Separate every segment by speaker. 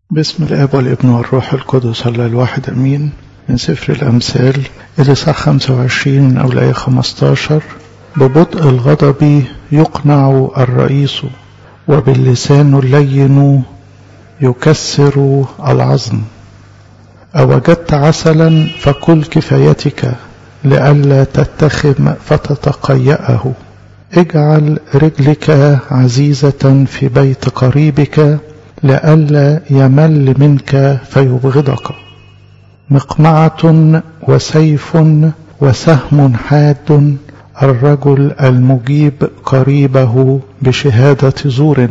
Speaker 1: بسم الاب والابن والروح القدس الله الواحد امين من سفر الامثال الاصحاح 25 من اول ايه 15 ببطء الغضب يقنع الرئيس وباللسان اللين يكسر العظم أوجدت عسلا فكل كفايتك لئلا تتخم فتتقيأه اجعل رجلك عزيزة في بيت قريبك لئلا يمل منك فيبغضك مقمعة وسيف وسهم حاد الرجل المجيب قريبه بشهادة زور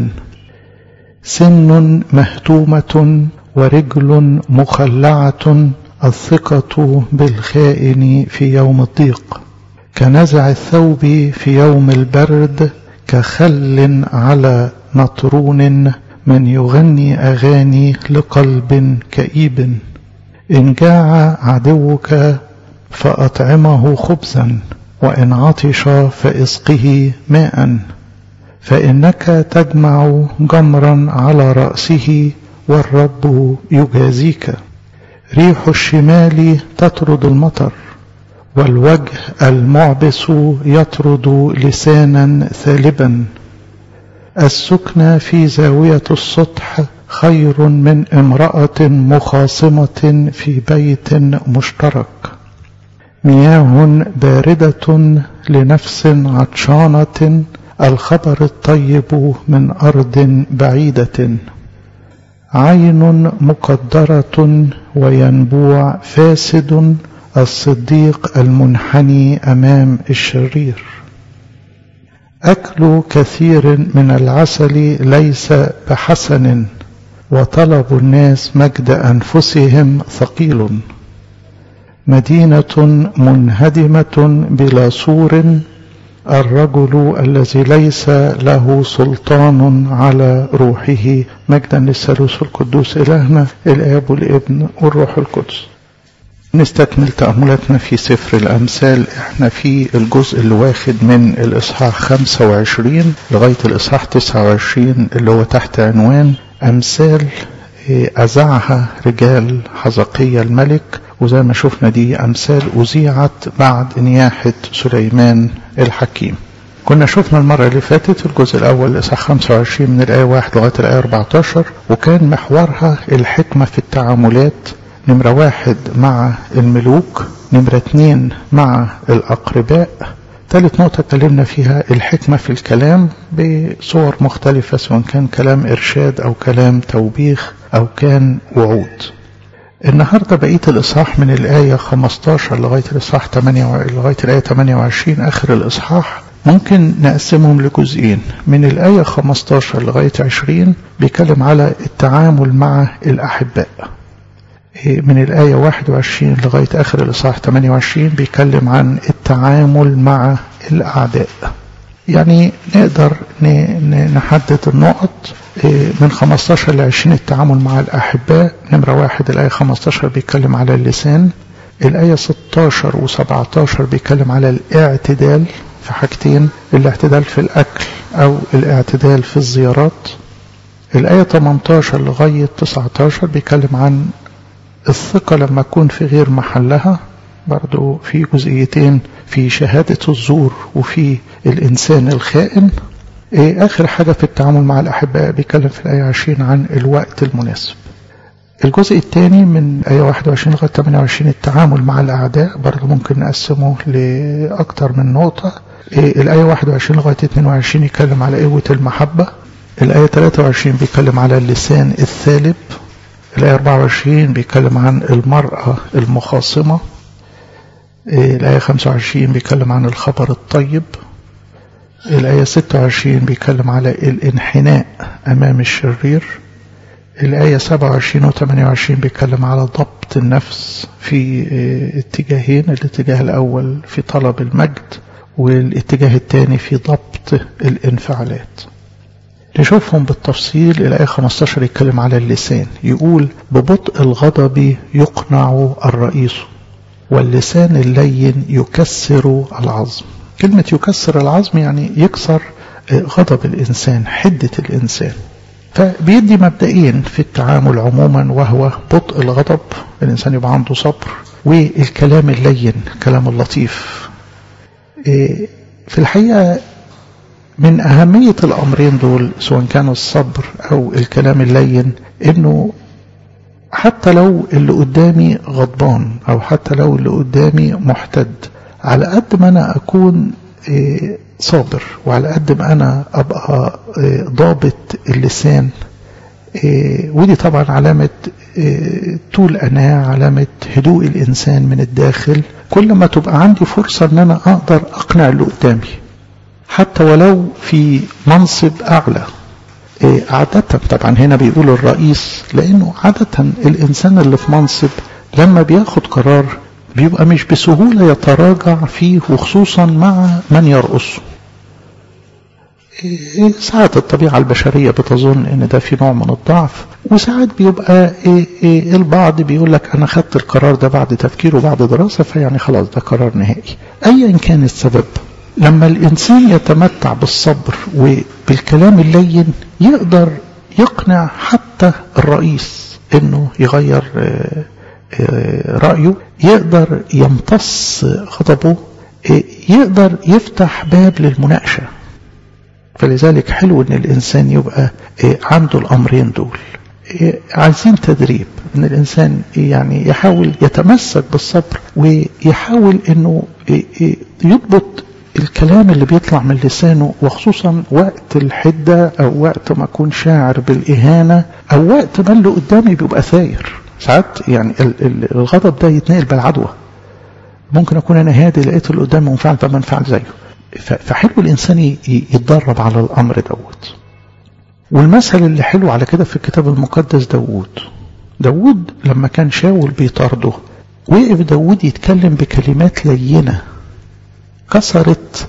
Speaker 1: سن مهتومة ورجل مخلعة الثقة بالخائن في يوم الضيق كنزع الثوب في يوم البرد كخل على نطرون من يغني أغاني لقلب كئيب إن جاع عدوك فأطعمه خبزا وإن عطش فاسقه ماء فإنك تجمع جمرا على رأسه والرب يجازيك ريح الشمال تطرد المطر والوجه المعبس يطرد لسانا ثالبا السكنى في زاوية السطح خير من امرأة مخاصمة في بيت مشترك مياه باردة لنفس عطشانة الخبر الطيب من أرض بعيدة عين مقدرة وينبوع فاسد الصديق المنحني أمام الشرير أكل كثير من العسل ليس بحسن وطلب الناس مجد أنفسهم ثقيل مدينة منهدمة بلا سور الرجل الذي ليس له سلطان على روحه مجدا للثالوث القدوس إلهنا الآب والابن والروح القدس نستكمل تأملاتنا في سفر الأمثال احنا في الجزء اللي واخد من الإصحاح 25 لغاية الإصحاح 29 اللي هو تحت عنوان أمثال أذاعها رجال حزقية الملك وزي ما شفنا دي أمثال أذيعت بعد نياحة سليمان الحكيم كنا شفنا المرة اللي فاتت الجزء الأول الإصحاح 25 من الآية 1 لغاية الآية 14 وكان محورها الحكمة في التعاملات نمرة واحد مع الملوك نمرة اتنين مع الأقرباء ثالث نقطة اتكلمنا فيها الحكمة في الكلام بصور مختلفة سواء كان كلام إرشاد أو كلام توبيخ أو كان وعود النهاردة بقية الإصحاح من الآية 15 لغاية الإصحاح 8 لغاية الآية 28 آخر الإصحاح ممكن نقسمهم لجزئين من الآية 15 لغاية 20 بيتكلم على التعامل مع الأحباء من الآية 21 لغاية آخر الإصحاح 28 بيتكلم عن التعامل مع الأعداء يعني نقدر نحدد النقط من 15 ل 20 التعامل مع الأحباء نمرة واحد الآية 15 بيتكلم على اللسان الآية 16 و17 بيتكلم على الاعتدال في حاجتين الاعتدال في الأكل أو الاعتدال في الزيارات الآية 18 لغاية 19 بيتكلم عن الثقة لما تكون في غير محلها برضو في جزئيتين في شهادة الزور وفي الإنسان الخائن إيه آخر حاجة في التعامل مع الأحباء بيتكلم في الآية 20 عن الوقت المناسب الجزء الثاني من آية 21 لغاية 28 التعامل مع الأعداء برضو ممكن نقسمه لأكثر من نقطة إيه الآية 21 لغاية 22 يتكلم على قوة المحبة الآية 23 بيتكلم على اللسان الثالب الآية 24 بيتكلم عن المرأة المخاصمة الآية 25 بيتكلم عن الخبر الطيب الآية 26 بيتكلم على الانحناء أمام الشرير الآية 27 و 28 بيتكلم على ضبط النفس في اتجاهين الاتجاه الأول في طلب المجد والاتجاه الثاني في ضبط الانفعالات نشوفهم بالتفصيل الآية 15 يتكلم على اللسان يقول ببطء الغضب يقنع الرئيس واللسان اللين يكسر العظم كلمة يكسر العظم يعني يكسر غضب الإنسان حدة الإنسان فبيدي مبدئين في التعامل عموما وهو بطء الغضب الإنسان يبقى عنده صبر والكلام اللين الكلام اللطيف في الحقيقة من أهمية الأمرين دول سواء كان الصبر أو الكلام اللين إنه حتى لو اللي قدامي غضبان أو حتى لو اللي قدامي محتد على قد ما أنا أكون صابر وعلى قد ما أنا أبقى ضابط اللسان ودي طبعا علامة طول أناة علامة هدوء الإنسان من الداخل كل ما تبقى عندي فرصة أن أنا أقدر أقنع اللي قدامي حتى ولو في منصب أعلى عادة طبعا هنا بيقول الرئيس لأنه عادة الإنسان اللي في منصب لما بياخد قرار بيبقى مش بسهولة يتراجع فيه وخصوصا مع من يرقصه ساعات الطبيعة البشرية بتظن ان ده في نوع من الضعف وساعات بيبقى البعض بيقول لك انا خدت القرار ده بعد تفكير وبعد دراسة فيعني خلاص ده قرار نهائي ايا كان السبب لما الانسان يتمتع بالصبر وبالكلام اللين يقدر يقنع حتى الرئيس انه يغير رأيه يقدر يمتص غضبه يقدر يفتح باب للمناقشة فلذلك حلو ان الانسان يبقى عنده الامرين دول عايزين تدريب ان الانسان يعني يحاول يتمسك بالصبر ويحاول انه يضبط الكلام اللي بيطلع من لسانه وخصوصا وقت الحدة او وقت ما اكون شاعر بالاهانة او وقت ما اللي قدامي بيبقى ثاير ساعات يعني الغضب ده يتنقل بالعدوى ممكن اكون انا هادي لقيت اللي قدامي منفعل فمنفعل زيه فحلو الانسان يتدرب على الامر دوت والمثل اللي حلو على كده في الكتاب المقدس داوود داوود لما كان شاول بيطارده وقف داوود يتكلم بكلمات لينة كسرت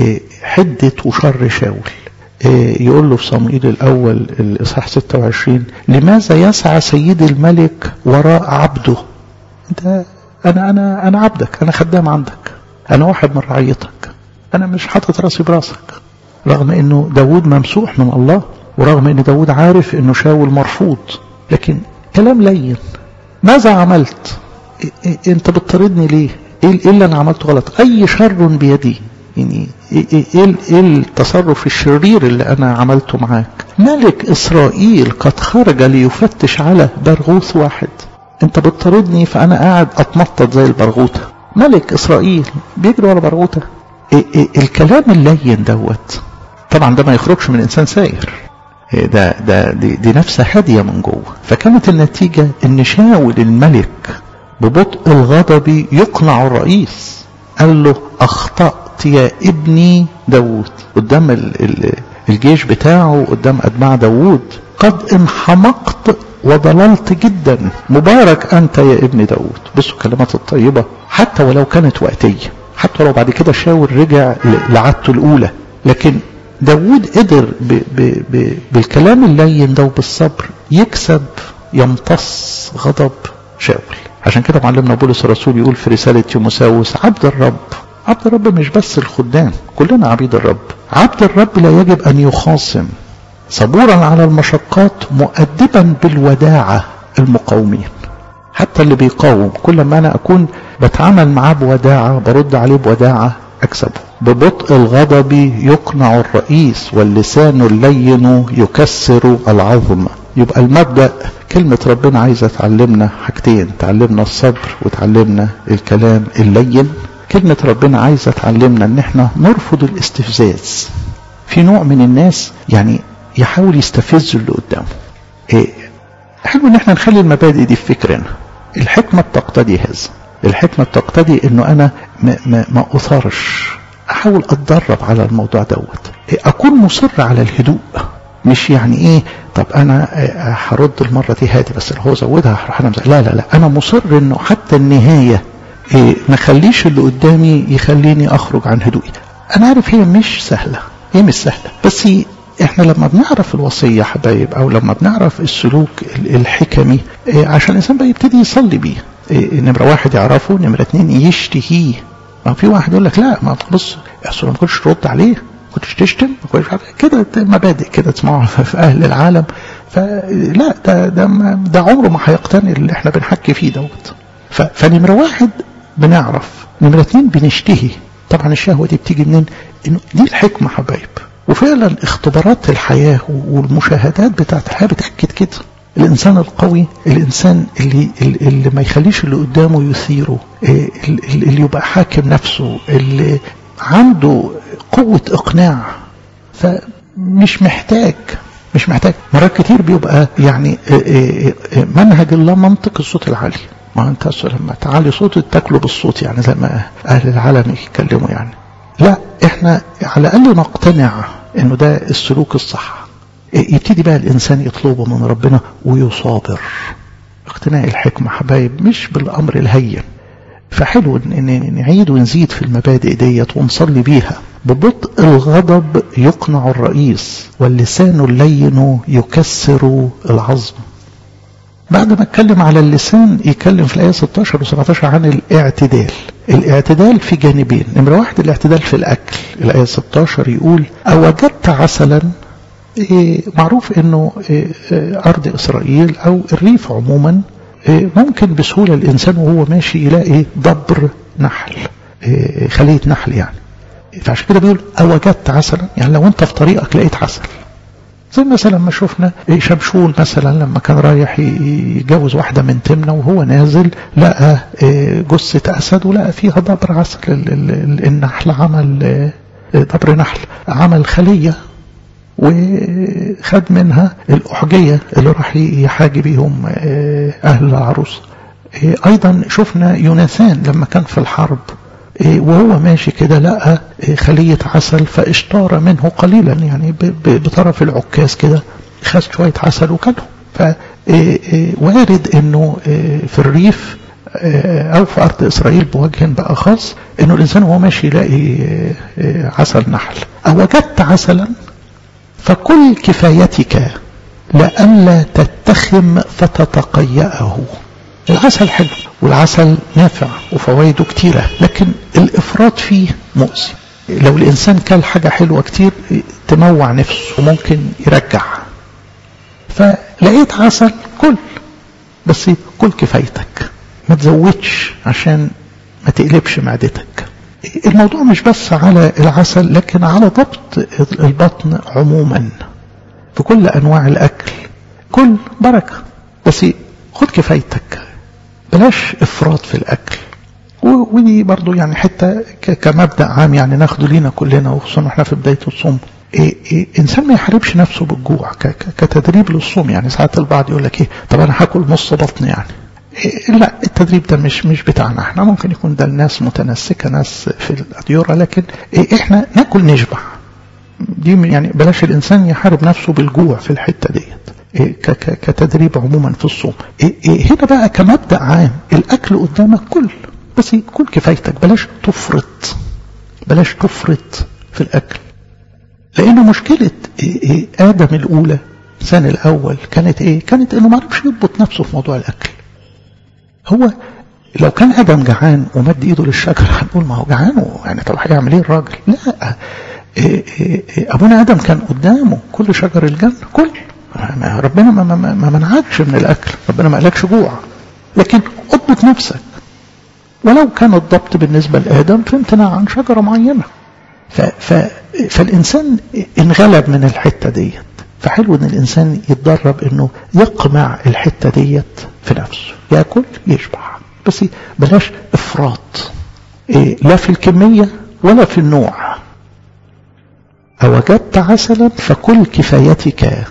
Speaker 1: حدة وشر شاول يقول له في صموئيل الأول الإصحاح 26 لماذا يسعى سيد الملك وراء عبده انت أنا أنا أنا عبدك أنا خدام عندك أنا واحد من رعيتك أنا مش حاطط راسي براسك رغم أنه داود ممسوح من الله ورغم أن داود عارف أنه شاول مرفوض لكن كلام لين ماذا عملت أنت بتطردني ليه إيه اللي أنا عملته غلط أي شر بيدي يعني إيه, إيه, إيه التصرف الشرير اللي أنا عملته معاك ملك إسرائيل قد خرج ليفتش على برغوث واحد أنت بتطردني فأنا قاعد أتنطط زي البرغوثة ملك إسرائيل بيجري ورا برغوثة إيه إيه الكلام اللين دوت طبعا ده ما يخرجش من إنسان ساير ده ده دي, دي نفسها هادية من جوه فكانت النتيجة إن شاول الملك ببطء الغضب يقنع الرئيس قال له أخطأت يا ابني داود قدام ال ال الجيش بتاعه قدام أتباع داود قد انحمقت وضللت جدا مبارك أنت يا ابن داود بصوا الكلمات الطيبة حتى ولو كانت وقتية حتى ولو بعد كده شاور رجع لعادته الأولى لكن داود قدر ب ب ب بالكلام اللين ده وبالصبر يكسب يمتص غضب شاول عشان كده معلمنا بولس الرسول يقول في رسالة تيموساوس عبد الرب عبد الرب مش بس الخدام كلنا عبيد الرب عبد الرب لا يجب أن يخاصم صبورا على المشقات مؤدبا بالوداعة المقاومين حتى اللي بيقاوم كل ما أنا أكون بتعامل معاه بوداعة برد عليه بوداعة أكسبه ببطء الغضب يقنع الرئيس واللسان اللين يكسر العظم يبقى المبدأ كلمة ربنا عايزة تعلمنا حاجتين تعلمنا الصبر وتعلمنا الكلام اللين كلمة ربنا عايزة تعلمنا ان احنا نرفض الاستفزاز في نوع من الناس يعني يحاول يستفز اللي قدامه إيه حلو ان احنا نخلي المبادئ دي في فكرنا الحكمة بتقتضي هذا الحكمة بتقتضي انه انا ما, ما, ما اثارش احاول اتدرب على الموضوع دوت إيه اكون مصر على الهدوء مش يعني ايه طب انا هرد المرة دي هادي بس هو زودها هروح انا لا لا لا انا مصر انه حتى النهاية إيه ما خليش اللي قدامي يخليني اخرج عن هدوئي انا عارف هي مش سهلة هي مش سهلة بس احنا لما بنعرف الوصية حبايب او لما بنعرف السلوك الحكمي إيه عشان الانسان بقى يبتدي يصلي بيه إيه نمرة واحد يعرفه نمرة اتنين يشتهيه ما في واحد يقول لك لا ما بص اصل ما كنتش ترد عليه كنتش تشتم ما كنتش كده مبادئ كده تسمعوها في اهل العالم فلا ده ده ده عمره ما هيقتني اللي احنا بنحكي فيه دوت فنمره واحد بنعرف نمره اتنين بنشتهي طبعا الشهوه دي بتيجي منين؟ انه دي الحكمه حبايب وفعلا اختبارات الحياه والمشاهدات بتاعت الحياه بتاكد كده الانسان القوي الانسان اللي اللي ما يخليش اللي قدامه يثيره اللي يبقى حاكم نفسه اللي عنده قوه اقناع فمش محتاج مش محتاج مرات كتير بيبقى يعني منهج الله منطق الصوت العالي ما انت لما تعالي صوت تاكله بالصوت يعني زي ما اهل العالم يتكلموا يعني لا احنا على الاقل نقتنع انه ده السلوك الصح يبتدي بقى الانسان يطلبه من ربنا ويصابر اقتناء الحكمه حبايب مش بالامر الهين فحلو ان نعيد ونزيد في المبادئ ديت ونصلي بيها ببطء الغضب يقنع الرئيس واللسان اللين يكسر العظم بعد ما اتكلم على اللسان يتكلم في الآية 16 و 17 عن الاعتدال الاعتدال في جانبين نمرة واحد الاعتدال في الأكل الآية 16 يقول أوجدت عسلا إيه معروف انه إيه ارض اسرائيل او الريف عموما إيه ممكن بسهولة الانسان وهو ماشي يلاقي دبر نحل خلية نحل يعني فعشان كده بيقول اوجدت عسلا يعني لو انت في طريقك لقيت عسل زي مثلا ما شفنا شمشون مثلا لما كان رايح يتجوز واحدة من تمنة وهو نازل لقى جثة أسد ولقى فيها دبر عسل النحل عمل دبر نحل عمل خلية وخد منها الأحجية اللي راح يحاجي بيهم أهل العروس أيضا شفنا يوناثان لما كان في الحرب وهو ماشي كده لقى خلية عسل فاشتار منه قليلا يعني بطرف العكاز كده خد شوية عسل وكله فوارد انه في الريف او في ارض اسرائيل بوجه بقى خاص انه الانسان وهو ماشي يلاقي عسل نحل او وجدت عسلا فكل كفايتك لئلا تتخم فتتقيأه العسل حلو والعسل نافع وفوائده كتيرة لكن الإفراط فيه مؤذي لو الإنسان كل حاجة حلوة كتير تموع نفسه وممكن يرجع فلقيت عسل كل بس كل كفايتك ما تزودش عشان ما تقلبش معدتك الموضوع مش بس على العسل لكن على ضبط البطن عموما في كل أنواع الأكل كل بركة بس خد كفايتك بلاش افراط في الاكل ودي برضو يعني حتة كمبدأ عام يعني ناخده لينا كلنا وخصوصا احنا في بداية الصوم إيه إيه انسان ما يحاربش نفسه بالجوع كتدريب للصوم يعني ساعات البعض يقول لك ايه طب انا هاكل نص بطن يعني إيه لا التدريب ده مش مش بتاعنا احنا ممكن يكون ده الناس متنسكة ناس في الأديرة لكن إيه احنا ناكل نشبع دي يعني بلاش الانسان يحارب نفسه بالجوع في الحتة ديت كتدريب عموما في الصوم هنا بقى كمبدأ عام الأكل قدامك كل بس كل كفايتك بلاش تفرط بلاش تفرط في الأكل لأنه مشكلة آدم الأولى الإنسان الأول كانت إيه؟ كانت إنه ما عرفش يضبط نفسه في موضوع الأكل هو لو كان آدم جعان ومد إيده للشجرة هنقول ما هو جعان يعني طب هيعمل إيه الراجل؟ لا أبونا آدم كان قدامه كل شجر الجنة كل ربنا ما, ما, ما منعكش من الأكل ربنا ما قالكش جوع لكن اضبط نفسك ولو كان الضبط بالنسبة لآدم فامتنع عن شجرة معينة ف ف فالإنسان انغلب من الحتة ديت فحلو ان الإنسان يتدرب انه يقمع الحتة ديت في نفسه يأكل يشبع بس بلاش إفراط إيه لا في الكمية ولا في النوع أوجدت عسلا فكل كفايتك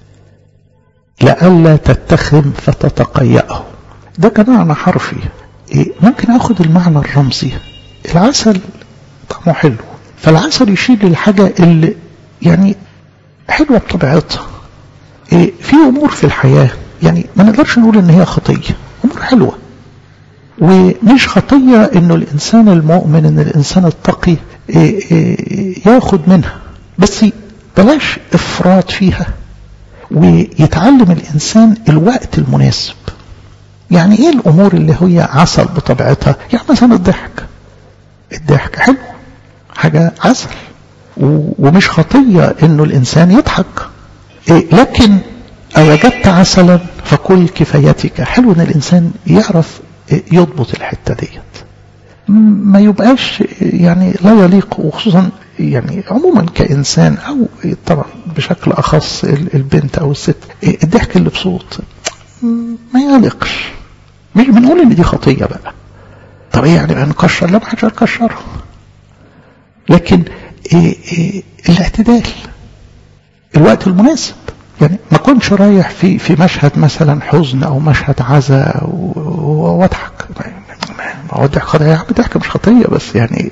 Speaker 1: لئلا تتخم فتتقيأه ده كمعنى حرفي إيه ممكن اخد المعنى الرمزي العسل طعمه حلو فالعسل يشيل الحاجة اللي يعني حلوة بطبيعتها إيه في امور في الحياة يعني ما نقدرش نقول ان هي خطية امور حلوة ومش خطية انه الانسان المؤمن ان الانسان التقي إيه إيه ياخد منها بس بلاش افراط فيها ويتعلم الإنسان الوقت المناسب يعني إيه الأمور اللي هي عسل بطبيعتها يعني مثلا الضحك الضحك حلو حاجة عسل ومش خطية إنه الإنسان يضحك إيه لكن أوجدت عسلا فكل كفايتك حلو ان الانسان يعرف يضبط الحتة ديت ما يبقاش يعني لا يليق وخصوصا يعني عموما كإنسان أو طبعا بشكل أخص البنت أو الست الضحك اللي بصوت ما يليقش مش بنقول إن دي خطية بقى طب إيه يعني نكشر لا ما حدش هنكشره لكن إيه إيه الاعتدال الوقت المناسب يعني ما كنتش رايح في في مشهد مثلا حزن او مشهد عزاء واضحك ما هو الضحك خطيه يا عم الضحك مش خطيه بس يعني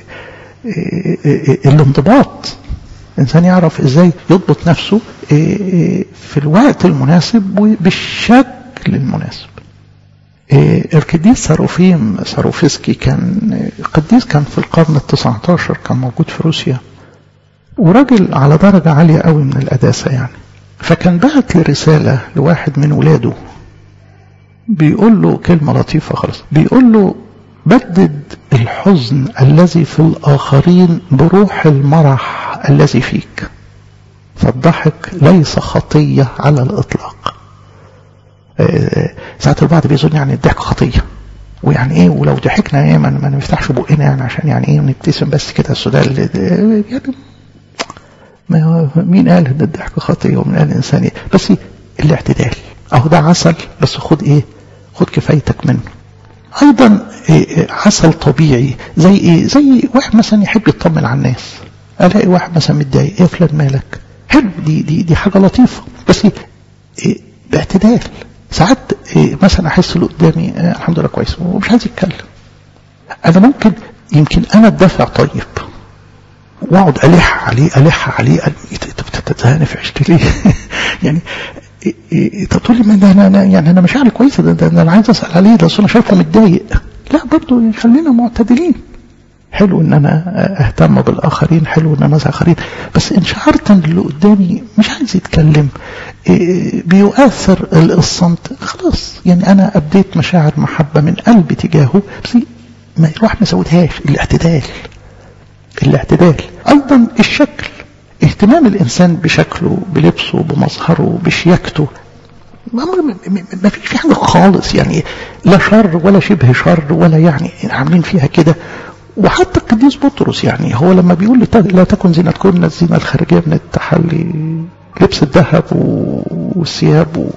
Speaker 1: الانضباط الانسان يعرف ازاي يضبط نفسه في الوقت المناسب وبالشكل المناسب القديس ساروفيم ساروفسكي كان قديس كان في القرن التسعة عشر كان موجود في روسيا وراجل على درجة عالية قوي من القداسة يعني فكان بعت لرسالة لواحد من ولاده بيقول له كلمة لطيفة خالص بيقول له بدد الحزن الذي في الآخرين بروح المرح الذي فيك فالضحك ليس خطية على الإطلاق ساعات البعض بيظن يعني الضحك خطية ويعني ايه ولو ضحكنا ايه ما نفتحش بقنا يعني عشان يعني ايه نبتسم بس كده السودان يعني ما مين قال ان الضحك خطيه ومين قال انسانيه بس الاعتدال اهو ده عسل بس خد ايه خد كفايتك منه ايضا إيه عسل طبيعي زي ايه زي واحد مثلا يحب يطمن على الناس الاقي واحد مثلا متضايق ايه فلان مالك حلو دي دي دي حاجه لطيفه بس إيه باعتدال ساعات إيه مثلا احس اللي قدامي آه الحمد لله كويس ومش عايز يتكلم انا ممكن يمكن انا الدافع طيب واقعد الح عليه الح عليه انت بتتهانى في عشت ليه يعني طب تقول لي ده انا يعني انا مشاعري كويسه ده, ده انا عايز اسال عليه ده انا شايفه متضايق لا برضه خلينا معتدلين حلو ان انا اهتم بالاخرين حلو ان انا اخرين بس ان شعرت ان اللي قدامي مش عايز يتكلم بيؤثر الصمت خلاص يعني انا ابديت مشاعر محبه من قلبي تجاهه بس ما الواحد ما سوتهاش الاعتدال الاعتدال ايضا الشكل اهتمام الانسان بشكله بلبسه بمظهره بشياكته ما فيش في حاجه خالص يعني لا شر ولا شبه شر ولا يعني عاملين فيها كده وحتى القديس بطرس يعني هو لما بيقول لا تكن زينتكن الزينه الخارجيه من التحلي لبس الذهب والثياب و...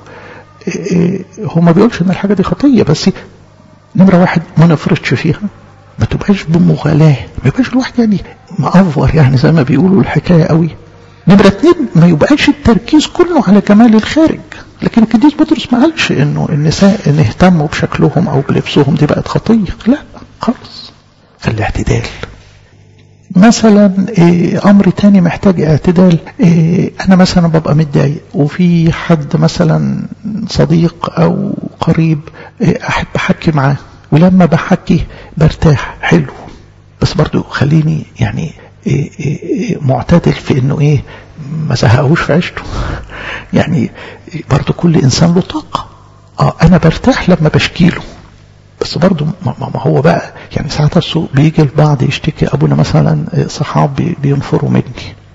Speaker 1: هو ما بيقولش ان الحاجه دي خطيه بس نمره واحد ما نفرطش فيها ما تبقاش بمغالاة ما يبقاش الواحد يعني مأفور يعني زي ما بيقولوا الحكاية قوي نمرة اتنين ما يبقاش التركيز كله على جمال الخارج لكن القديس بطرس ما قالش انه النساء ان اهتموا بشكلهم او بلبسهم دي بقت خطية لا خالص فالاعتدال مثلا إيه امر تاني محتاج اعتدال إيه انا مثلا ببقى متضايق وفي حد مثلا صديق او قريب إيه احب احكي معاه ولما بحكي برتاح حلو بس برضو خليني يعني إيه إيه معتدل في انه ايه ما زهقوش في عيشته يعني برضو كل انسان له طاقة اه انا برتاح لما بشكي له بس برضو ما هو بقى يعني ساعات السوق بيجي البعض يشتكي ابونا مثلا صحاب بينفروا مني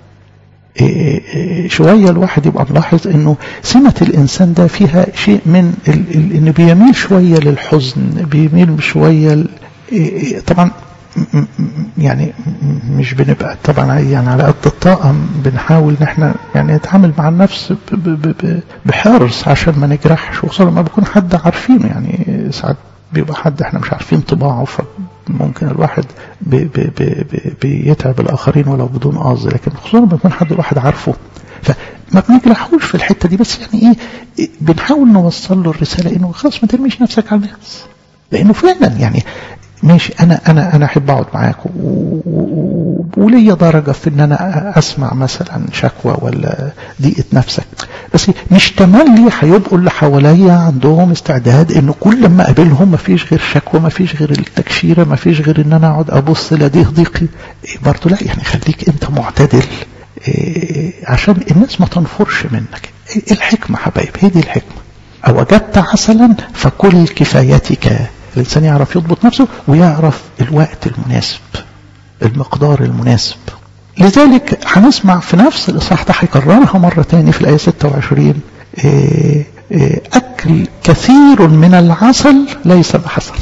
Speaker 1: إيه شوية الواحد يبقى ملاحظ انه سمة الانسان ده فيها شيء من ال ال انه بيميل شوية للحزن بيميل شوية طبعا يعني مش بنبقى طبعا يعني على قد الطاقة بنحاول ان احنا يعني نتعامل مع النفس بحرص عشان ما نجرحش وخصوصا لما بيكون حد عارفينه يعني ساعات بيبقى حد احنا مش عارفين طباعه فممكن الواحد بي بي بي بيتعب الاخرين ولو بدون قصد لكن خصوصا لما يكون حد الواحد عارفه فما بنجرحوش في الحته دي بس يعني ايه بنحاول نوصل له الرساله انه خلاص ما ترميش نفسك على الناس لانه فعلا يعني ماشي انا انا انا احب اقعد معاك وليا درجه في ان انا اسمع مثلا شكوى ولا ضيقه نفسك بس مش تملي هيبقوا اللي حواليا عندهم استعداد انه كل ما اقابلهم ما فيش غير شكوى ما فيش غير التكشيره ما فيش غير ان انا اقعد ابص لديه ضيقي برضه لا يعني خليك انت معتدل عشان الناس ما تنفرش منك الحكمه حبايب هي دي الحكمه اوجدت عسلا فكل كفايتك الإنسان يعرف يضبط نفسه ويعرف الوقت المناسب المقدار المناسب لذلك هنسمع في نفس الإصحاح ده هيكررها مرة تاني في الآية 26 أكل كثير من العسل ليس بحسن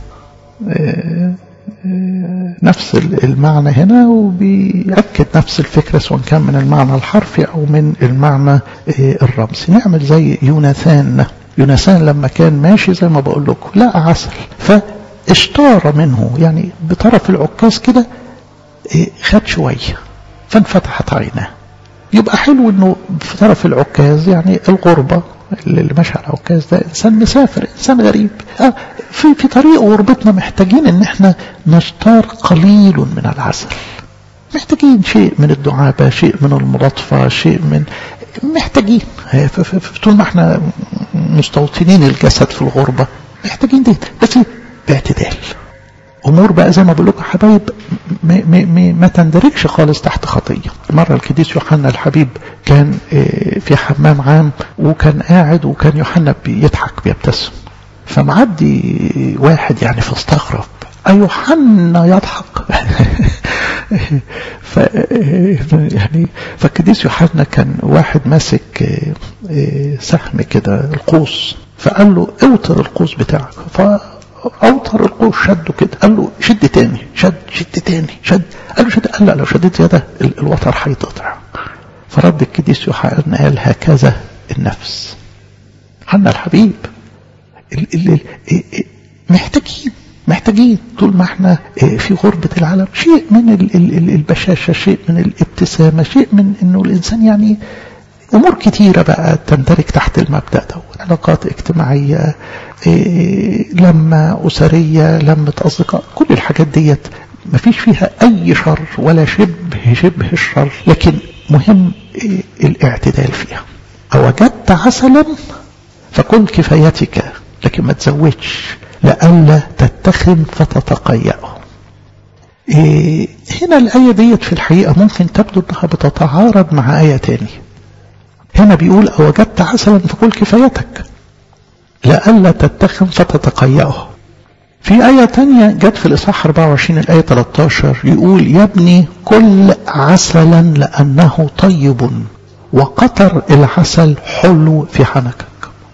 Speaker 1: نفس المعنى هنا وبيأكد نفس الفكرة سواء كان من المعنى الحرفي أو من المعنى الرمزي نعمل زي يوناثان يوناثان لما كان ماشي زي ما بقول لكم لقى عسل فاشتار منه يعني بطرف العكاز كده خد شوية فانفتحت عيناه يبقى حلو انه في طرف العكاز يعني الغربة اللي ماشي على العكاز ده انسان مسافر انسان غريب آه في في طريق غربتنا محتاجين ان احنا نشتار قليل من العسل محتاجين شيء من الدعابة شيء من الملاطفة شيء من محتاجين طول ما احنا مستوطنين الجسد في الغربة محتاجين دي بس باعتدال امور بقى زي ما بقول لكم حبايب ما, ما, ما تندرجش خالص تحت خطيه مره القديس يوحنا الحبيب كان في حمام عام وكان قاعد وكان يوحنا بيضحك بيبتسم فمعدي واحد يعني فاستغرب أيوحنا يضحك ف يعني فالقديس يوحنا كان واحد ماسك سهم كده القوس فقال له اوتر القوس بتاعك ف اوتر القوس شده كده قال له شد تاني شد شد تاني شد قال له شد قال لا لو شديت يده الوتر هيتقطع فرد القديس يوحنا قال هكذا النفس حنا الحبيب ال ال محتاجين محتاجين طول ما احنا في غربة العالم شيء من البشاشة شيء من الابتسامة شيء من انه الانسان يعني امور كتيرة بقى تندرج تحت المبدأ ده علاقات اجتماعية لما اسرية لمة اصدقاء كل الحاجات ديت مفيش فيها اي شر ولا شبه شبه الشر لكن مهم الاعتدال فيها اوجدت عسلا فكل كفايتك لكن ما تزودش لئلا تتخذ فتتقيأه إيه هنا الآية ديت في الحقيقة ممكن تبدو أنها بتتعارض مع آية تاني هنا بيقول أوجدت عسلا فكل كفايتك لئلا تتخذ فتتقيأه في آية تانية جت في الإصحاح 24 الآية 13 يقول يبني كل عسلا لأنه طيب وقطر العسل حلو في حنكك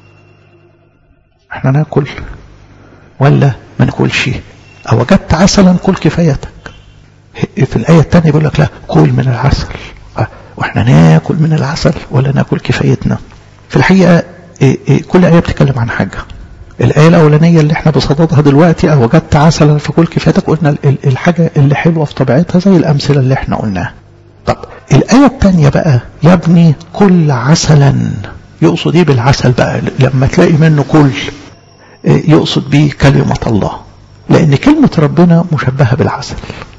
Speaker 1: احنا ناكل ولا ما ناكلش او وجدت عسلا كل كفايتك في الآية الثانية بيقول لك لا كل من العسل واحنا ناكل من العسل ولا ناكل كفايتنا في الحقيقة كل آية بتتكلم عن حاجة الآية الأولانية اللي احنا بصددها دلوقتي أو وجدت عسلا فكل كفايتك قلنا الحاجة اللي حلوة في طبيعتها زي الأمثلة اللي احنا قلناها طب الآية الثانية بقى يبني كل عسلا يقصد ايه بالعسل بقى لما تلاقي منه كل يقصد به كلمة الله لأن كلمة ربنا مشبهة بالعسل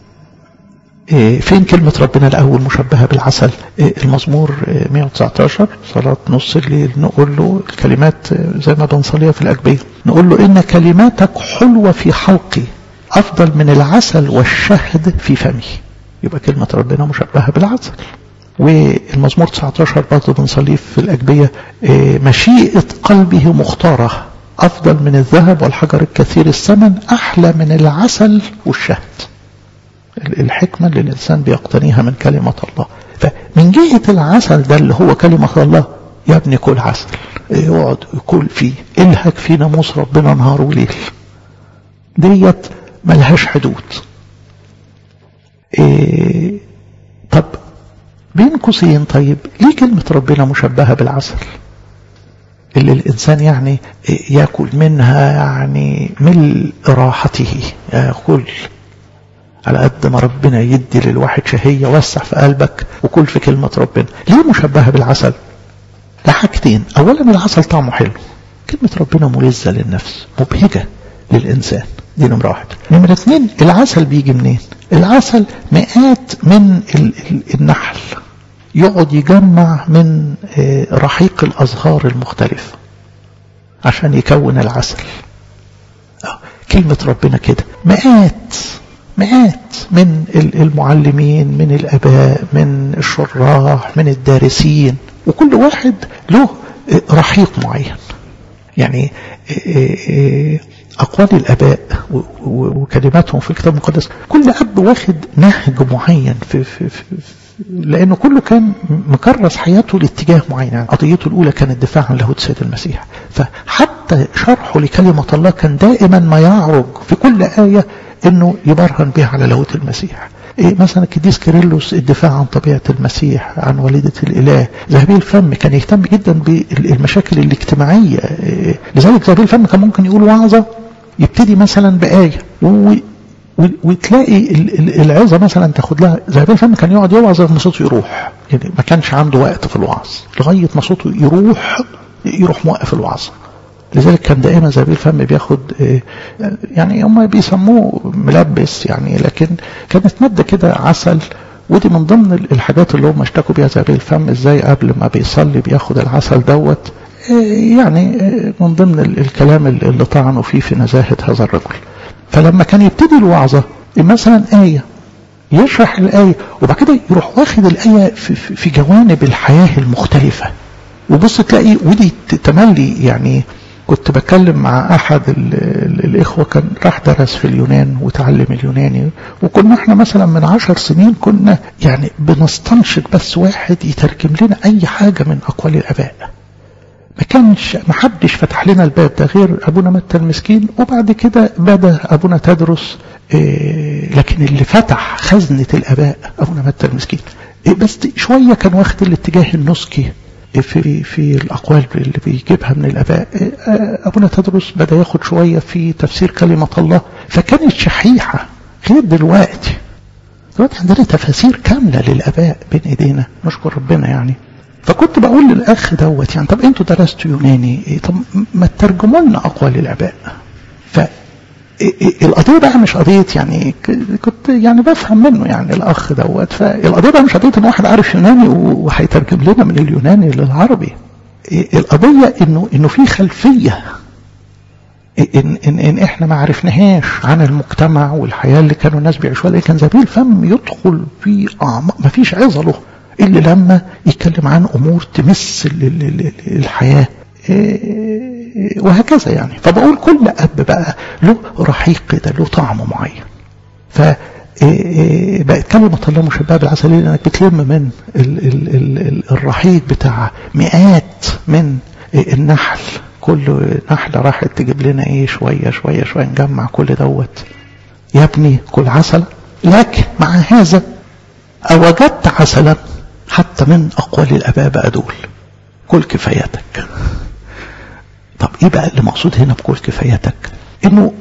Speaker 1: فين كلمة ربنا الأول مشبهة بالعسل المزمور 119 صلاة نص الليل نقول له الكلمات زي ما بنصليها في الأجبية نقول له إن كلماتك حلوة في حلقي أفضل من العسل والشهد في فمي يبقى كلمة ربنا مشبهة بالعسل والمزمور 19 برضه بنصليه في الأجبية مشيئة قلبه مختارة أفضل من الذهب والحجر الكثير الثمن أحلى من العسل والشهد الحكمة اللي الإنسان بيقتنيها من كلمة الله فمن جهة العسل ده اللي هو كلمة الله يا ابني كل عسل يقعد يكل فيه الهك في ناموس ربنا نهار وليل ديت ملهاش حدود إيه طب بين قوسين طيب ليه كلمة ربنا مشبهة بالعسل اللي الإنسان يعني يأكل منها يعني ملء راحته يأكل على قد ما ربنا يدي للواحد شهية وسع في قلبك وكل في كلمة ربنا ليه مشبهة بالعسل لحاجتين أولا العسل طعمه حلو كلمة ربنا ملذة للنفس مبهجة للإنسان دي نمرة واحد نمرة اثنين العسل بيجي منين العسل مئات من النحل يقعد يجمع من رحيق الأزهار المختلفة عشان يكون العسل كلمة ربنا كده مئات مئات من المعلمين من الأباء من الشراح من الدارسين وكل واحد له رحيق معين يعني أقوال الأباء وكلماتهم في الكتاب المقدس كل أب واخد نهج معين في, في, في لأنه كله كان مكرس حياته لاتجاه معين يعني قضيته الأولى كانت دفاع عن لاهوت سيد المسيح فحتى شرحه لكلمة الله كان دائما ما يعرج في كل آية أنه يبرهن بها على لاهوت المسيح إيه مثلا القديس كيرلس الدفاع عن طبيعة المسيح عن والدة الإله ذهبي الفم كان يهتم جدا بالمشاكل الاجتماعية إيه لذلك ذهبي الفم كان ممكن يقول وعظة يبتدي مثلا بآية وتلاقي العظة مثلا تاخد لها ذهبي الفم كان يقعد يوعظ لما صوته يروح يعني ما كانش عنده وقت في الوعظ لغاية ما صوته يروح يروح موقف الوعظ لذلك كان دائما زبيب الفم بياخد يعني هم بيسموه ملبس يعني لكن كانت مادة كده عسل ودي من ضمن الحاجات اللي هم اشتكوا بيها زبيب الفم ازاي قبل ما بيصلي بياخد العسل دوت يعني من ضمن الكلام اللي طعنوا فيه في نزاهة هذا الرجل فلما كان يبتدي الوعظة مثلا آية يشرح الآية وبعد كده يروح واخد الآية في, في جوانب الحياة المختلفة وبص تلاقي ودي تملي يعني كنت بتكلم مع احد الاخوة كان راح درس في اليونان وتعلم اليوناني وكنا احنا مثلا من عشر سنين كنا يعني بنستنشق بس واحد يترجم لنا اي حاجة من اقوال الاباء ما كانش ما حدش فتح لنا الباب ده غير ابونا متى المسكين وبعد كده بدا ابونا تدرس إيه لكن اللي فتح خزنة الاباء ابونا متى المسكين إيه بس شوية كان واخد الاتجاه النسكي في في الأقوال اللي بيجيبها من الآباء أبونا تدرس بدأ ياخد شوية في تفسير كلمة الله فكانت شحيحة غير دلوقتي دلوقتي عندنا تفاسير كاملة للآباء بين إيدينا نشكر ربنا يعني فكنت بقول للأخ دوت يعني طب أنتوا درستوا يوناني طب ما تترجموا لنا أقوال الآباء ف القضية بقى مش قضية يعني كنت يعني بفهم منه يعني الأخ دوت فالقضية بقى مش قضية إن واحد عارف يوناني وهيترجم لنا من اليوناني للعربي القضية إنه إنه في خلفية إن, إن, إن إحنا ما عرفناهاش عن المجتمع والحياة اللي كانوا الناس بيعيشوها كان زبيب فم يدخل في أعماق ما فيش عظة له إلا لما يتكلم عن أمور تمس الحياة وهكذا يعني فبقول كل أب بقى له رحيق كده له طعم معين ف بقت كلمة الله مشبهة بالعسل لأنك بتلم من ال ال ال الرحيق بتاع مئات من النحل كل نحلة راحت تجيب لنا ايه شوية شوية شوية نجمع كل دوت يا ابني كل عسل لكن مع هذا أوجدت عسلا حتى من أقوال الآباء بقى دول كل كفايتك طب ايه بقى اللي مقصود هنا بكل كفايتك انه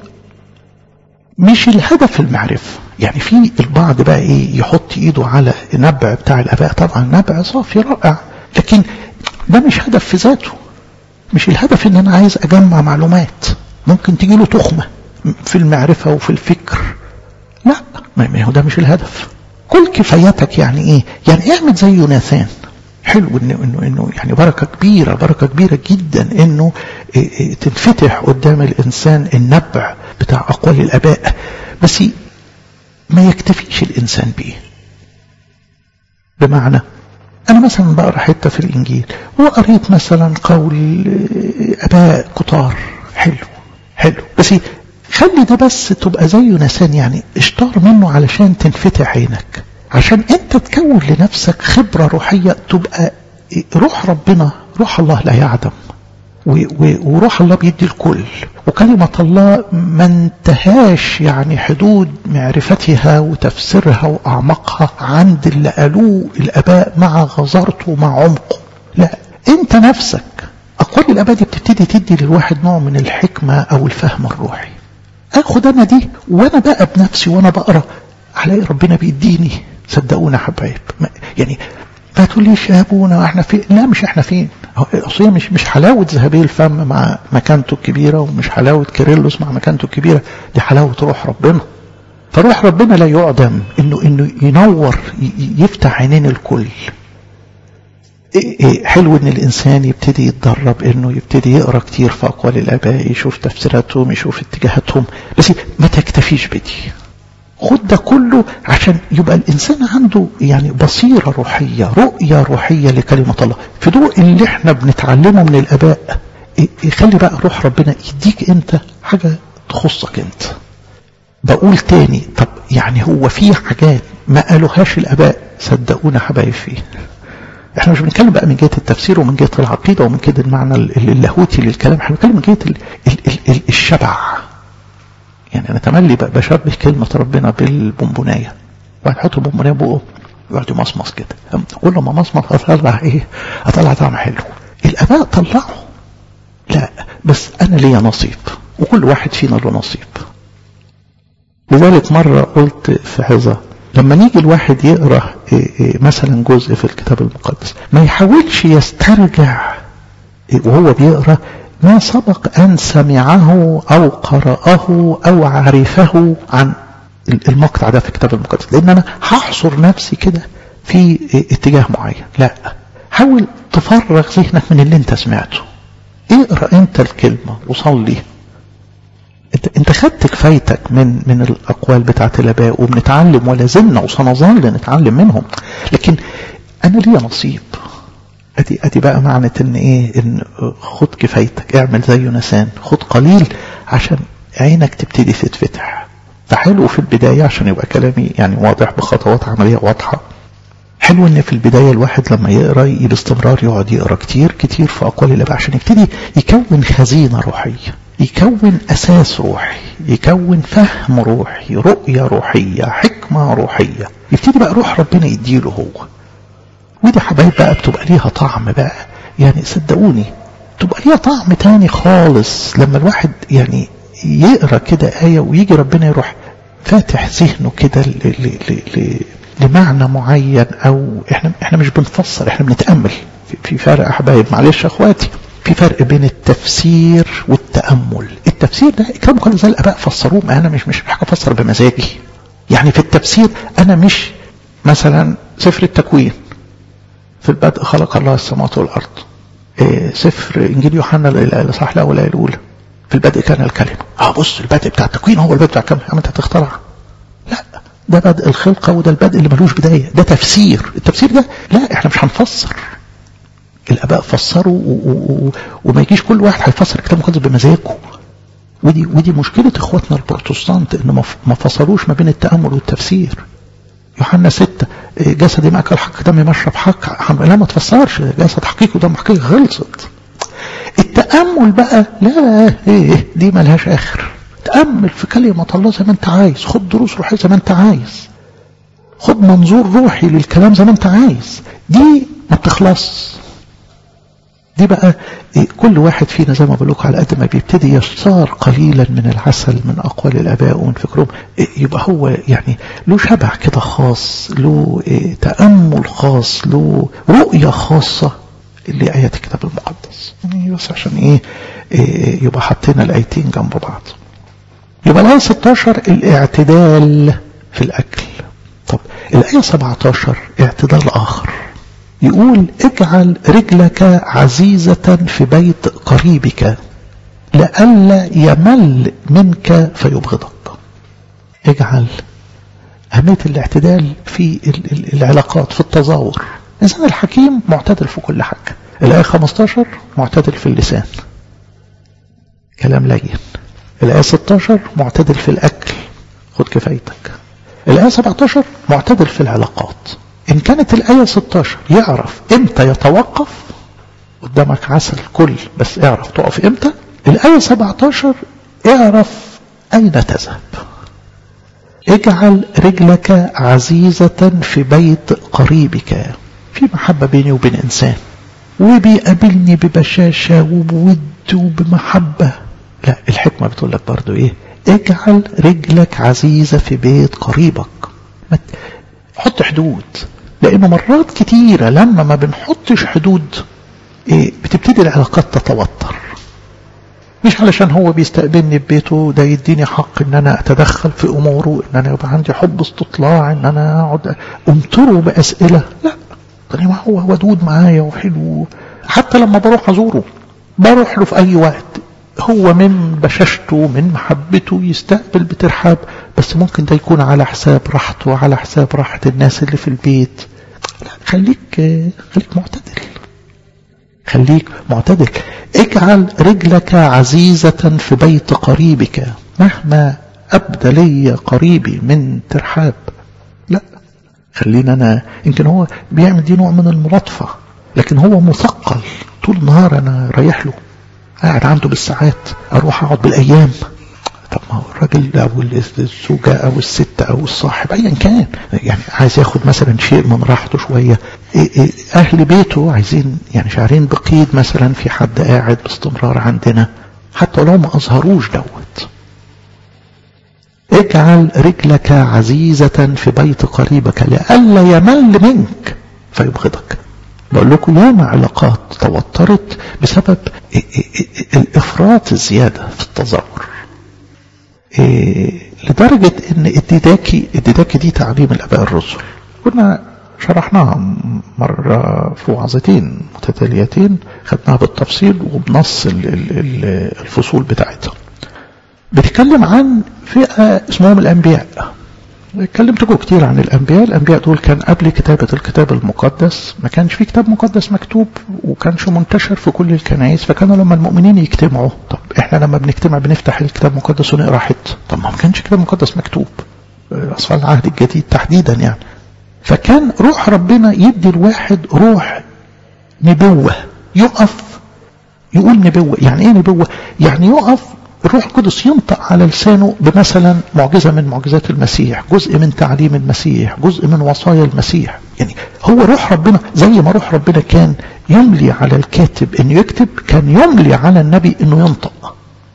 Speaker 1: مش الهدف المعرفة يعني في البعض بقى ايه يحط ايده على النبع بتاع الاباء طبعا نبع صافي رائع لكن ده مش هدف في ذاته مش الهدف ان انا عايز اجمع معلومات ممكن تجي له تخمة في المعرفة وفي الفكر لا ما هو ده مش الهدف كل كفايتك يعني ايه يعني اعمل زي يوناثان حلو انه انه انه يعني بركه كبيره بركه كبيره جدا انه تنفتح قدام الانسان النبع بتاع اقوال الاباء بس ما يكتفيش الانسان بيه بمعنى انا مثلا بقرا حته في الانجيل وقريت مثلا قول اباء كتار حلو حلو بس خلي ده بس تبقى زي يونسان يعني اشتار منه علشان تنفتح عينك عشان انت تكون لنفسك خبرة روحية تبقى روح ربنا روح الله لا يعدم وروح الله بيدي الكل وكلمة الله ما انتهاش يعني حدود معرفتها وتفسيرها وأعمقها عند اللي قالوه الآباء مع غزارته ومع عمقه لا انت نفسك أقوال الآباء دي بتبتدي تدي للواحد نوع من الحكمة أو الفهم الروحي اخد انا دي وانا بقى بنفسي وانا بقرا الاقي ربنا بيديني صدقونا حبايب يعني ما تقوليش يا ابونا احنا فين لا مش احنا فين اصل مش مش حلاوه ذهبي الفم مع مكانته الكبيره ومش حلاوه كيرلس مع مكانته الكبيره دي حلاوه روح ربنا فروح ربنا لا يعدم انه انه ينور يفتح عينين الكل حلو ان الانسان يبتدي يتدرب انه يبتدي يقرا كتير في اقوال الاباء يشوف تفسيراتهم يشوف اتجاهاتهم بس ما تكتفيش بدي خد ده كله عشان يبقى الانسان عنده يعني بصيره روحيه رؤيه روحيه لكلمه الله في ضوء اللي احنا بنتعلمه من الاباء يخلي بقى روح ربنا يديك انت حاجه تخصك انت بقول تاني طب يعني هو في حاجات ما قالوهاش الاباء صدقونا حبايب فيه احنا مش بنتكلم بقى من جهه التفسير ومن جهه العقيده ومن كده المعنى اللاهوتي للكلام احنا بنتكلم من جهه ال ال ال ال الشبع يعني انا تملي بشبه كلمه ربنا بالبونبونايه واحد يحط البونبونايه بقه يقعد يمصمص كده كل ما مصمص اطلع ايه اطلع طعم حلو الاباء طلعوا لا بس انا ليا نصيب وكل واحد فينا له نصيب لذلك مرة قلت في حظة لما نيجي الواحد يقرأ مثلا جزء في الكتاب المقدس ما يحاولش يسترجع وهو بيقرأ ما سبق أن سمعه أو قرأه أو عرفه عن المقطع ده في الكتاب المقدس لأن أنا هحصر نفسي كده في اتجاه معين لا حاول تفرغ ذهنك من اللي انت سمعته اقرأ انت الكلمة وصلي انت, انت خدت كفايتك من من الاقوال بتاعت الاباء وبنتعلم ولا زلنا وسنظل نتعلم منهم لكن انا ليا نصيب ادي ادي بقى معنى ان ايه ان خد كفايتك اعمل زي يونسان خد قليل عشان عينك تبتدي تتفتح فحلو في البداية عشان يبقى كلامي يعني واضح بخطوات عملية واضحة حلو ان في البداية الواحد لما يقرأ باستمرار يقعد يقرأ كتير كتير في اقوال الاباء عشان يبتدي يكون خزينة روحية يكون أساس روحي يكون فهم روحي رؤية روحية حكمة روحية يبتدي بقى روح ربنا يديله هو ودي حبايب بقى بتبقى ليها طعم بقى يعني صدقوني تبقى ليها طعم تاني خالص لما الواحد يعني يقرا كده آية ويجي ربنا يروح فاتح ذهنه كده لمعنى معين أو احنا احنا مش بنفسر احنا بنتأمل في فرق يا حبايب معلش يا اخواتي في فرق بين التفسير والتأمل التفسير ده الكلام كله زي الآباء فسروه ما أنا مش مش حاجة أفسر بمزاجي يعني في التفسير أنا مش مثلا سفر التكوين في البدء خلق الله السماوات والأرض إيه سفر إنجيل يوحنا الإصحاح الأول الآية الأولى في البدء كان الكلمة اه بص البدء بتاع التكوين هو البدء بتاع الكلمة أنت هتخترع لا ده بدء الخلقة وده البدء اللي ملوش بداية ده تفسير التفسير ده لا احنا مش هنفسر الاباء فسروا و... و... وما يجيش كل واحد هيفسر الكتاب المقدس بمزاجه ودي ودي مشكله اخواتنا البروتستانت ان ما فصلوش ما بين التامل والتفسير يوحنا ستة جسدي ماكل حق دمي مشرب حق لا ما تفسرش جسد حقيقي ودم حقيقي خلصت التامل بقى لا ايه دي ملهاش اخر تامل في كلمه الله زي ما انت عايز خد دروس روحيه زي ما انت عايز خد منظور روحي للكلام زي ما انت عايز دي ما بتخلص دي بقى كل واحد فينا زي ما بقول لكم على قد ما بيبتدي يصار قليلا من العسل من اقوال الاباء ومن فكرهم يبقى هو يعني له شبع كده خاص له تامل خاص له رؤيه خاصه لايات الكتاب المقدس يعني بس عشان ايه يبقى حطينا الايتين جنب بعض يبقى الايه 16 الاعتدال في الاكل طب الايه 17 اعتدال اخر يقول اجعل رجلك عزيزة في بيت قريبك لئلا يمل منك فيبغضك اجعل أهمية الاعتدال في العلاقات في التظاهر الإنسان الحكيم معتدل في كل حاجة الآية 15 معتدل في اللسان كلام لين الآية 16 معتدل في الأكل خد كفايتك الآية 17 معتدل في العلاقات إن كانت الآية 16 يعرف إمتى يتوقف قدامك عسل كل بس اعرف تقف إمتى الآية 17 اعرف أين تذهب اجعل رجلك عزيزة في بيت قريبك في محبة بيني وبين إنسان وبيقابلني ببشاشة وبود وبمحبة لا الحكمة بتقول لك برضو ايه اجعل رجلك عزيزة في بيت قريبك حط حدود لانه مرات كتيرة لما ما بنحطش حدود إيه بتبتدي العلاقات تتوتر مش علشان هو بيستقبلني ببيته ده يديني حق ان انا اتدخل في اموره ان انا يبقى عندي حب استطلاع ان انا اقعد امطره باسئله لا يعني ما هو ودود معايا وحلو حتى لما بروح ازوره بروح له في اي وقت هو من بشاشته من محبته يستقبل بترحاب بس ممكن ده يكون على حساب راحته على حساب راحة الناس اللي في البيت لا خليك خليك معتدل خليك معتدل اجعل رجلك عزيزة في بيت قريبك مهما أبدى لي قريبي من ترحاب لا خلينا أنا يمكن هو بيعمل دي نوع من الملاطفة لكن هو مثقل طول النهار أنا رايح له قاعد عنده بالساعات أروح أقعد بالأيام طب ما هو الراجل أو الزوجة أو الست أو الصاحب أيا كان يعني عايز ياخد مثلا شيء من راحته شوية أهل بيته عايزين يعني شعرين بقيد مثلا في حد قاعد باستمرار عندنا حتى لو ما أظهروش دوت اجعل رجلك عزيزة في بيت قريبك لئلا يمل منك فيبغضك بقول لكم ياما علاقات توترت بسبب الافراط الزيادة في التظاهر لدرجة ان الديداكي الديداكي دي تعليم الاباء الرسل كنا شرحناها مرة في وعظتين متتاليتين خدناها بالتفصيل وبنص الفصول بتاعتها بتتكلم عن فئة اسمهم الأنبياء اتكلمتكم كتير عن الأنبياء الأنبياء دول كان قبل كتابة الكتاب المقدس ما كانش في كتاب مقدس مكتوب وكانش منتشر في كل الكنائس فكانوا لما المؤمنين يجتمعوا طب احنا لما بنجتمع بنفتح الكتاب المقدس ونقرا حته طب ما كانش كتاب مقدس مكتوب أصفال العهد الجديد تحديدا يعني فكان روح ربنا يدي الواحد روح نبوة يقف يقول نبوة يعني ايه نبوة يعني يقف الروح القدس ينطق على لسانه بمثلا معجزة من معجزات المسيح جزء من تعليم المسيح جزء من وصايا المسيح يعني هو روح ربنا زي ما روح ربنا كان يملي على الكاتب انه يكتب كان يملي على النبي انه ينطق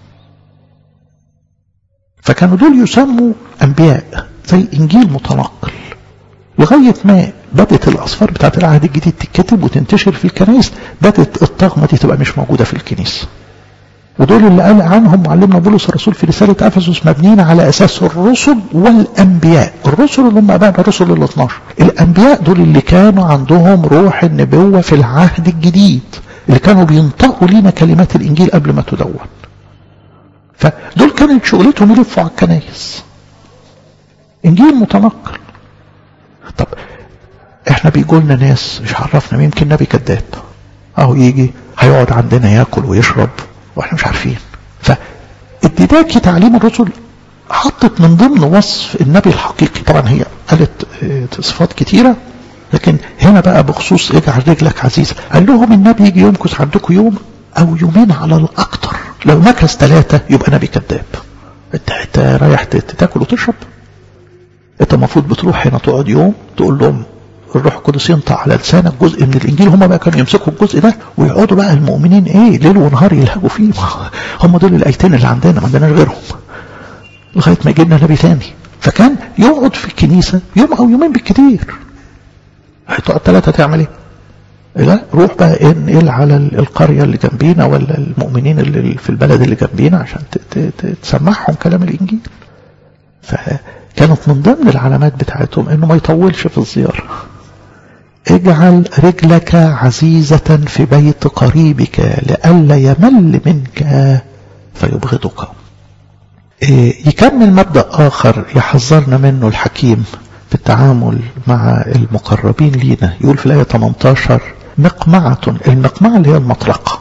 Speaker 1: فكانوا دول يسموا انبياء زي انجيل متنقل لغاية ما بدت الأصفار بتاعت العهد الجديد تتكتب وتنتشر في الكنائس بدت الطغمة دي تبقى مش موجودة في الكنيسة ودول اللي قال عنهم معلمنا بولس الرسول في رسالة أفسس مبنيين على أساس الرسل والأنبياء الرسل اللي هم بقى الرسل ال 12 الأنبياء دول اللي كانوا عندهم روح النبوة في العهد الجديد اللي كانوا بينطقوا لينا كلمات الإنجيل قبل ما تدون فدول كانت شغلتهم يلفوا على الكنايس إنجيل متنقل طب احنا بيقولنا ناس مش عرفنا يمكن نبي كذاب اهو يجي هيقعد عندنا ياكل ويشرب واحنا مش عارفين فالديداكي تعليم الرسل حطت من ضمن وصف النبي الحقيقي طبعا هي قالت صفات كتيرة لكن هنا بقى بخصوص اجعل رجلك عزيزة قال لهم النبي يجي يمكث عندكم يوم او يومين على الاكتر لو مكث ثلاثة يبقى نبي كذاب انت انت رايح تاكل وتشرب انت المفروض بتروح هنا تقعد يوم تقول لهم الروح القدس ينطق على لسانك جزء من الانجيل هم بقى كانوا يمسكوا الجزء ده ويقعدوا بقى المؤمنين ايه ليل ونهار يلهجوا فيه هم دول الايتين اللي عندنا ما عندناش غيرهم لغايه ما يجينا نبي تاني فكان يقعد في الكنيسه يوم او يومين بالكتير هتقعد ثلاثه تعمل ايه؟ لا روح بقى انقل على القريه اللي جنبينا ولا المؤمنين اللي في البلد اللي جنبينا عشان تسمعهم كلام الانجيل فكانت من ضمن العلامات بتاعتهم انه ما يطولش في الزياره اجعل رجلك عزيزة في بيت قريبك لئلا يمل منك فيبغضك يكمل مبدأ آخر يحذرنا منه الحكيم في التعامل مع المقربين لينا يقول في الآية 18 مقمعة المقمعة اللي هي المطرقة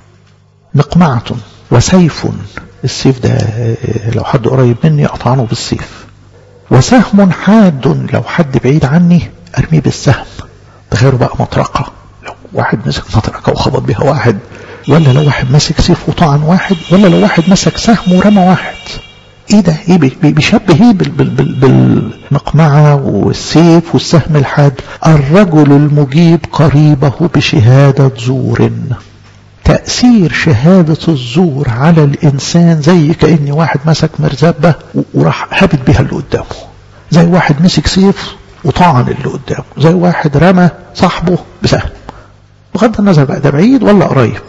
Speaker 1: مقمعة وسيف السيف ده لو حد قريب مني أطعنه بالسيف وسهم حاد لو حد بعيد عني أرميه بالسهم تخيلوا بقى مطرقة لو واحد مسك مطرقة وخبط بها واحد ولا لو واحد مسك سيف وطعن واحد ولا لو واحد مسك سهم ورمى واحد ايه ده ايه بيشبه ايه بال بال بال بالمقمعة والسيف والسهم الحاد الرجل المجيب قريبه بشهادة زور تأثير شهادة الزور على الإنسان زي كأن واحد مسك مرزبة وراح هبت بها اللي قدامه زي واحد مسك سيف وطعن اللي قدامه زي واحد رمى صاحبه بسهم بغض النظر بقى ده بعيد ولا قريب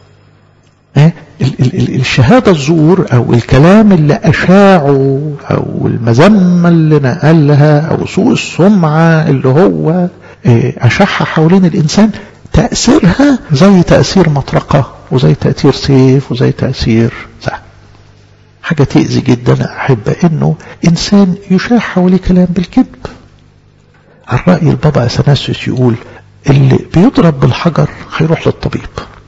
Speaker 1: اه ال ال ال الشهادة الزور أو الكلام اللي أشاعه أو المذمة اللي نقلها أو سوء السمعة اللي هو اه أشعها حوالين الإنسان تأثيرها زي تأثير مطرقة وزي تأثير سيف وزي تأثير سهم حاجة تأذي جدا أحب إنه إنسان يشاع حواليه كلام بالكذب على رأي البابا أثناسيوس يقول اللي بيضرب بالحجر هيروح للطبيب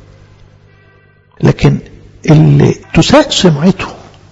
Speaker 1: لكن اللي تساء سمعته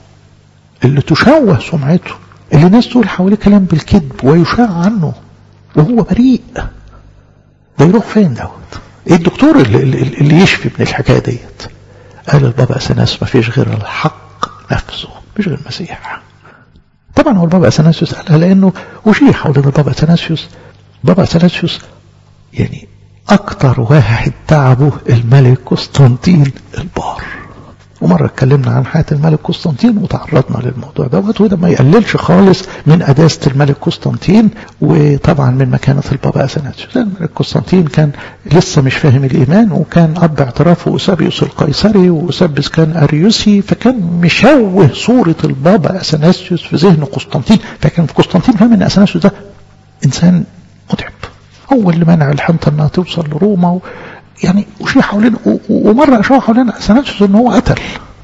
Speaker 1: اللي تشوه سمعته اللي الناس تقول حواليه كلام بالكذب ويشاع عنه وهو بريء ده يروح فين دوت ايه الدكتور اللي, اللي يشفي من الحكايه ديت قال البابا اثناس ما فيش غير الحق نفسه مش غير المسيح طبعا هو البابا اثناسيوس قالها لانه اشيع حول البابا اثناسيوس بابا اثناسيوس يعني اكتر واحد تعبه الملك قسطنطين البار ومرة اتكلمنا عن حياة الملك قسطنطين وتعرضنا للموضوع دوت وده ما يقللش خالص من قداسة الملك قسطنطين وطبعا من مكانة البابا أثناسيوس الملك قسطنطين كان لسه مش فاهم الإيمان وكان أب اعترافه أوسابيوس القيصري وأوسابيوس كان أريوسي فكان مشوه صورة البابا أثناسيوس في ذهن قسطنطين فكان في قسطنطين فاهم إن أثناسيوس ده إنسان متعب هو اللي منع الحنطة انها توصل لروما و... يعني وشي حوالين ومرة أشوى حوالين أثناسيوس إن هو قتل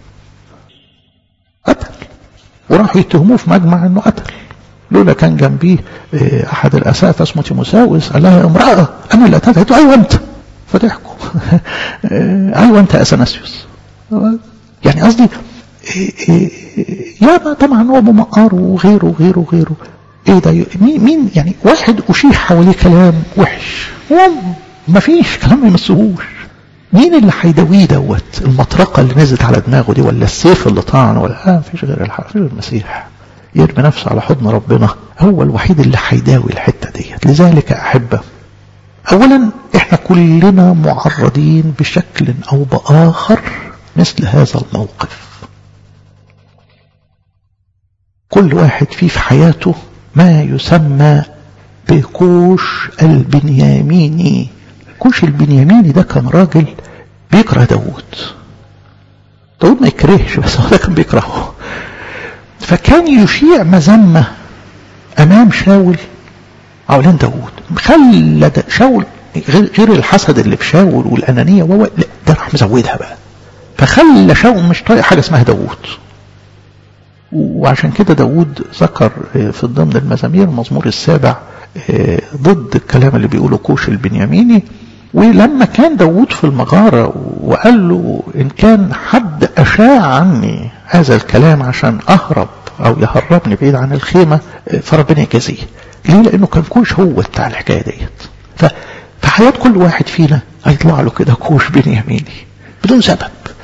Speaker 1: قتل وراحوا يتهموه في مجمع إنه قتل لولا كان جنبيه أحد الأساتذة اسمه تيموساوس قال لها يا امرأة أنا اللي قتلت أيوة أنت فضحكوا أيوة أنت أثناسيوس يعني قصدي يا طبعا هو ممقار وغيره وغيره وغيره ايه ده مين مين يعني واحد اشيح حواليه كلام وحش ما فيش كلام ما يمسهوش مين اللي هيداويه دوت المطرقه اللي نزلت على دماغه دي ولا السيف اللي طعن ولا اه مفيش غير الحق غير المسيح يرمي نفسه على حضن ربنا هو الوحيد اللي هيداوي الحته ديت لذلك احبه اولا احنا كلنا معرضين بشكل او باخر مثل هذا الموقف كل واحد فيه في حياته ما يسمى بكوش البنياميني كوش البنياميني ده كان راجل بيكره داود داود ما يكرهش بس هو ده كان بيكرهه فكان يشيع مذمة أمام شاول حوالين داود خلى شاول غير الحسد اللي في شاول والأنانية وهو لا ده راح مزودها بقى فخلى شاول مش طايق حاجة اسمها داود وعشان كده داود ذكر في ضمن المزامير المزمور السابع ضد الكلام اللي بيقوله كوش البنياميني ولما كان داود في المغارة وقال له إن كان حد أشاع عني هذا الكلام عشان أهرب أو يهربني بعيد عن الخيمة فربنا يجازيه ليه لأنه كان كوش هو بتاع الحكاية ديت ففي حياة كل واحد فينا هيطلع له كده كوش بنياميني بدون سبب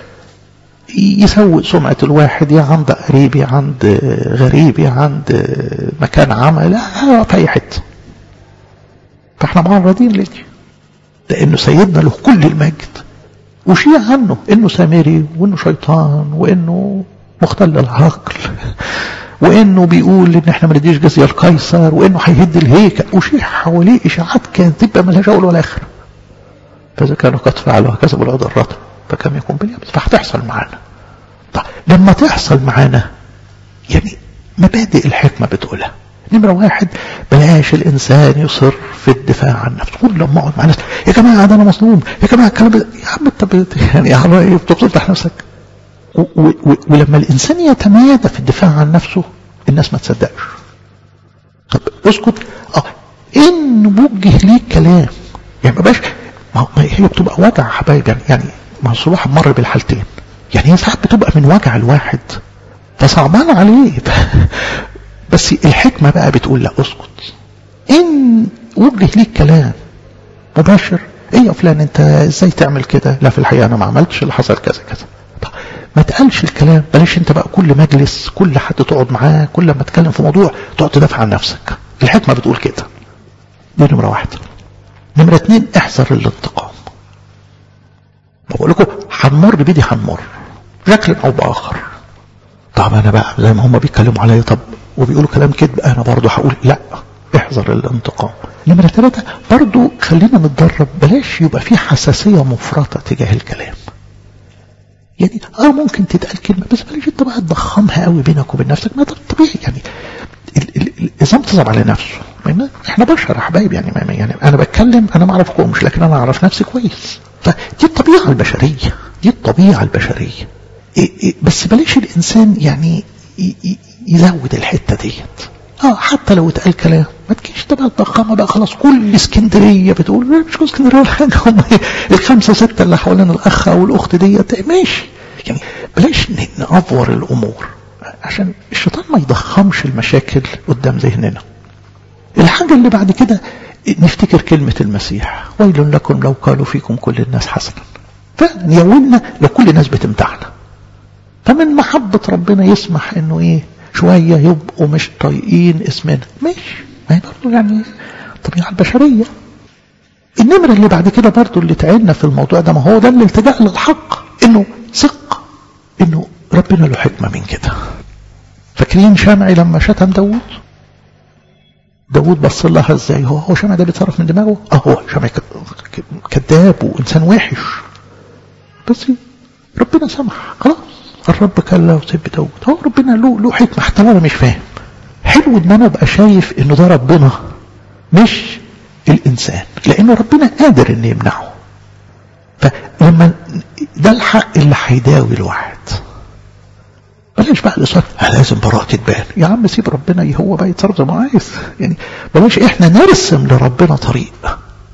Speaker 1: يسوء سمعة الواحد يا عند قريب يا عند غريب يا عند مكان عمل في أي حتة فاحنا معرضين لدي لأنه سيدنا له كل المجد وشيع عنه إنه سامري وإنه شيطان وإنه مختل العقل وإنه بيقول إن إحنا ما نديش جزية القيصر وإنه هيهد الهيكل وشيع حواليه إشاعات كانت تبقى ملهاش أول ولا آخر فإذا كانوا قد فعلوا كسبوا العود الرطب فكم يكون باليابس فهتحصل معانا طيب لما تحصل معانا يعني مبادئ الحكمة بتقولها نمرة واحد بلاش الإنسان يصر في الدفاع عن نفسه كل لما أقعد مع ناس يا جماعة ده أنا مظلوم يا جماعة الكلام ده يا عم أنت يعني يا عم إيه بتفضح نفسك و و و ولما الإنسان يتمادى في الدفاع عن نفسه الناس ما تصدقش طب اسكت اه إن موجه ليك كلام يعني ما بقاش ما هي بتبقى وجع حبايب يعني يعني ما هو الواحد مر بالحالتين يعني هي ساعات بتبقى من وجع الواحد فصعبان عليه بس الحكمة بقى بتقول لا اسكت ان وجه ليك كلام مباشر ايه يا فلان انت ازاي تعمل كده لا في الحقيقة انا ما عملتش اللي حصل كذا كذا طب ما تقالش الكلام بلاش انت بقى كل مجلس كل حد تقعد معاه كل ما تتكلم في موضوع تقعد تدافع عن نفسك الحكمة بتقول كده دي نمرة واحد نمرة اتنين احذر الانتقام بقول لكم هنمر بيدي هنمر بشكل او باخر طب انا بقى زي ما هم بيتكلموا عليا طب وبيقولوا كلام كذب انا برضه هقول لا احذر الانتقام نمرة ثلاثة برضه خلينا نتدرب بلاش يبقى في حساسية مفرطة تجاه الكلام يعني اه ممكن تتقال كلمة بس بلاش انت بقى تضخمها قوي بينك وبين نفسك ما ده طبيعي يعني الانسان تصعب على نفسه احنا بشر يا حبايب يعني ما يعني انا بتكلم انا ما اعرفكمش لكن انا اعرف نفسي كويس فدي الطبيعة البشرية دي الطبيعة البشرية إيه إيه بس بلاش الإنسان يعني يزود الحتة ديت اه حتى لو اتقال كلام ما تجيش تبقى الضخامة بقى خلاص كل اسكندرية بتقول مش كل اسكندرية ولا حاجة هم الخمسة ستة اللي حوالين الأخ أو الأخت ديت ماشي يعني بلاش نأفور الأمور عشان الشيطان ما يضخمش المشاكل قدام ذهننا الحاجة اللي بعد كده
Speaker 2: نفتكر كلمة المسيح ويل لكم لو قالوا فيكم كل الناس حسنا فيولنا لو كل الناس بتمتعنا فمن محبة ربنا يسمح انه ايه شوية يبقوا مش طايقين اسمنا ماشي ما هي برضه يعني الطبيعة البشرية النمرة اللي بعد كده برضه اللي تعبنا في الموضوع ده ما هو ده الالتجاء للحق انه ثق انه ربنا له حكمة من كده فاكرين شمعي لما شتم داوود داوود بص لها ازاي هو هو شمعي ده بيتصرف من دماغه اه هو شمعي كذاب وانسان وحش بس ربنا سمح خلاص الرب كان له سب داوود هو ربنا له له حكمة حتى لو انا مش فاهم حلو ان انا ابقى شايف انه ده ربنا مش الانسان لانه ربنا قادر ان يمنعه فلما ده الحق اللي هيداوي الواحد بلاش بقى الاصرار لازم براءتي تبان يا عم سيب ربنا هو بقى يتصرف زي ما عايز يعني بلاش احنا نرسم لربنا طريق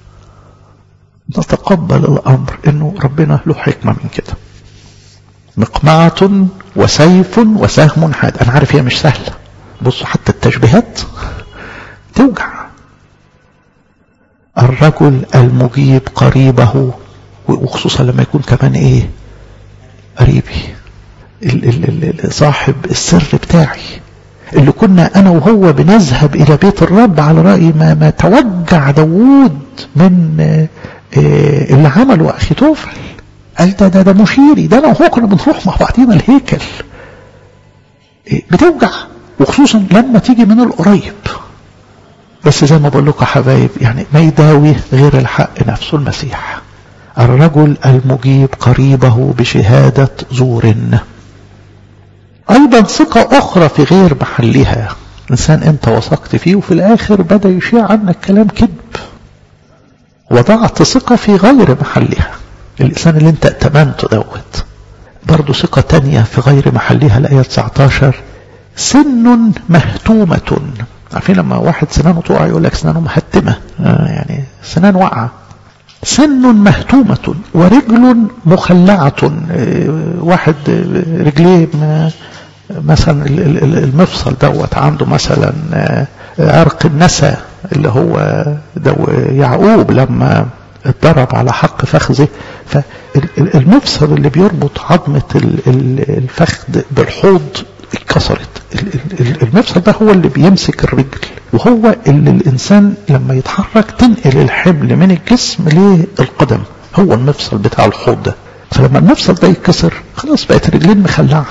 Speaker 2: نتقبل الامر انه ربنا له حكمه من كده مقمعة وسيف وسهم حاد انا عارف هي مش سهله بصوا حتى التشبيهات توجع الرجل المجيب قريبه وخصوصا لما يكون كمان ايه قريبي صاحب السر بتاعي اللي كنا انا وهو بنذهب الى بيت الرب على رأي ما, ما توجع داوود من اللي عمله اخي توفل قال ده ده ده مشيري ده انا وهو كنا بنروح مع بعضينا الهيكل بتوجع وخصوصا لما تيجي من القريب بس زي ما بقول لكم يا حبايب يعني ما يداوي غير الحق نفسه المسيح الرجل المجيب قريبه بشهادة زور أيضا ثقة أخرى في غير محلها إنسان أنت وثقت فيه وفي الآخر بدأ يشيع عنك كلام كذب وضعت ثقة في غير محلها الإنسان اللي أنت اتمنته دوت برضه ثقة تانية في غير محلها الآية 19 سن مهتومة عارفين لما واحد سنانه تقع يقول لك سنانه مهتمة آه يعني سنان واقعة سن مهتومة ورجل مخلعة واحد رجليه مثلا المفصل دوت عنده مثلا عرق النسا اللي هو دو يعقوب لما اتضرب على حق فخذه فالمفصل اللي بيربط عظمة الفخذ بالحوض اتكسرت المفصل ده هو اللي بيمسك الرجل وهو اللي الإنسان لما يتحرك تنقل الحمل من الجسم للقدم هو المفصل بتاع الحوض ده فلما المفصل ده يتكسر خلاص بقت رجلين مخلعة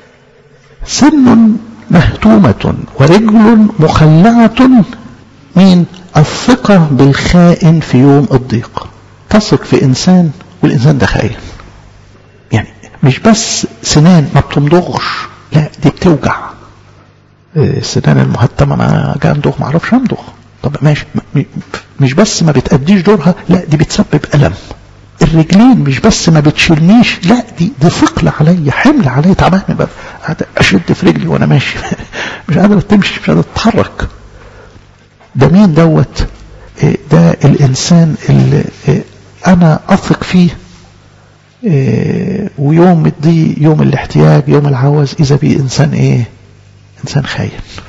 Speaker 2: سن مهتومة ورجل مخلعة مين الثقة بالخائن في يوم الضيق تثق في إنسان والإنسان ده خاين يعني مش بس سنان ما بتمضغش لا دي بتوجع السنان المهتمة ما جاء امضغ ما اعرفش امضغ طب ماشي مش بس ما بتأديش دورها لا دي بتسبب ألم الرجلين مش بس ما بتشيلنيش لا دي دي ثقل عليا حمل عليا تعبان بقى قاعد اشد في رجلي وانا ماشي مش قادر تمشي مش قادر تتحرك ده مين دوت ده الانسان اللي انا اثق فيه ويوم الضيق يوم الاحتياج يوم العوز اذا بي انسان ايه انسان خاين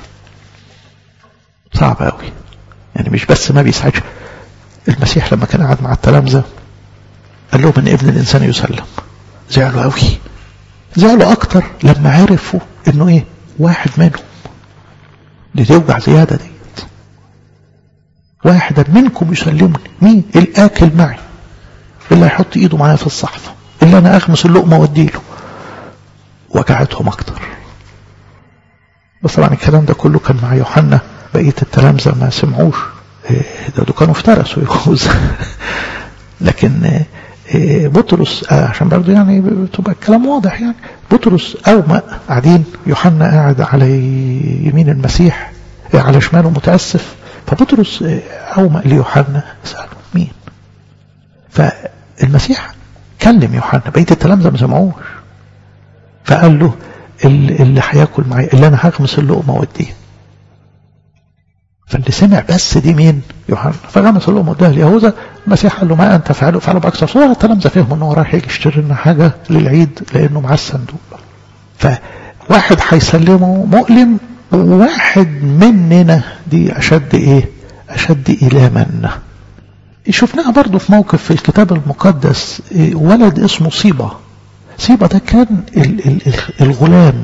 Speaker 2: صعب قوي يعني مش بس ما بيساعدش المسيح لما كان قاعد مع التلامذه قال لهم ان ابن الانسان يسلم زعلوا قوي زعلوا اكتر لما عرفوا انه ايه واحد منهم دي توجع زياده ديت واحدا منكم يسلمني مين الاكل معي اللي هيحط ايده معايا في الصحفه اللي انا اغمس اللقمه واديله وجعتهم اكتر بس طبعا الكلام ده كله كان مع يوحنا بقيه التلامذه ما سمعوش ده كانوا افترسوا يجوز لكن بطرس عشان برضه يعني تبقى الكلام واضح يعني بطرس أومأ قاعدين يوحنا قاعد على يمين المسيح على شماله متأسف فبطرس أومأ ليوحنا سأله مين فالمسيح كلم يوحنا بقية التلامذة ما سمعوش فقال له اللي هياكل معايا اللي انا هغمس اللقمه واديه فاللي سمع بس دي مين يوحنا فغمس اللقمه واداها ليهوذا المسيح قال له ما انت فعله فعله باكثر صوره التلامذه فهموا ان هو رايح يجي يشتري لنا حاجه للعيد لانه معاه الصندوق فواحد هيسلمه مؤلم وواحد مننا دي اشد ايه أشد إيلاما شفناها برضو في موقف في الكتاب المقدس ولد اسمه صيبة صيبة ده كان الغلام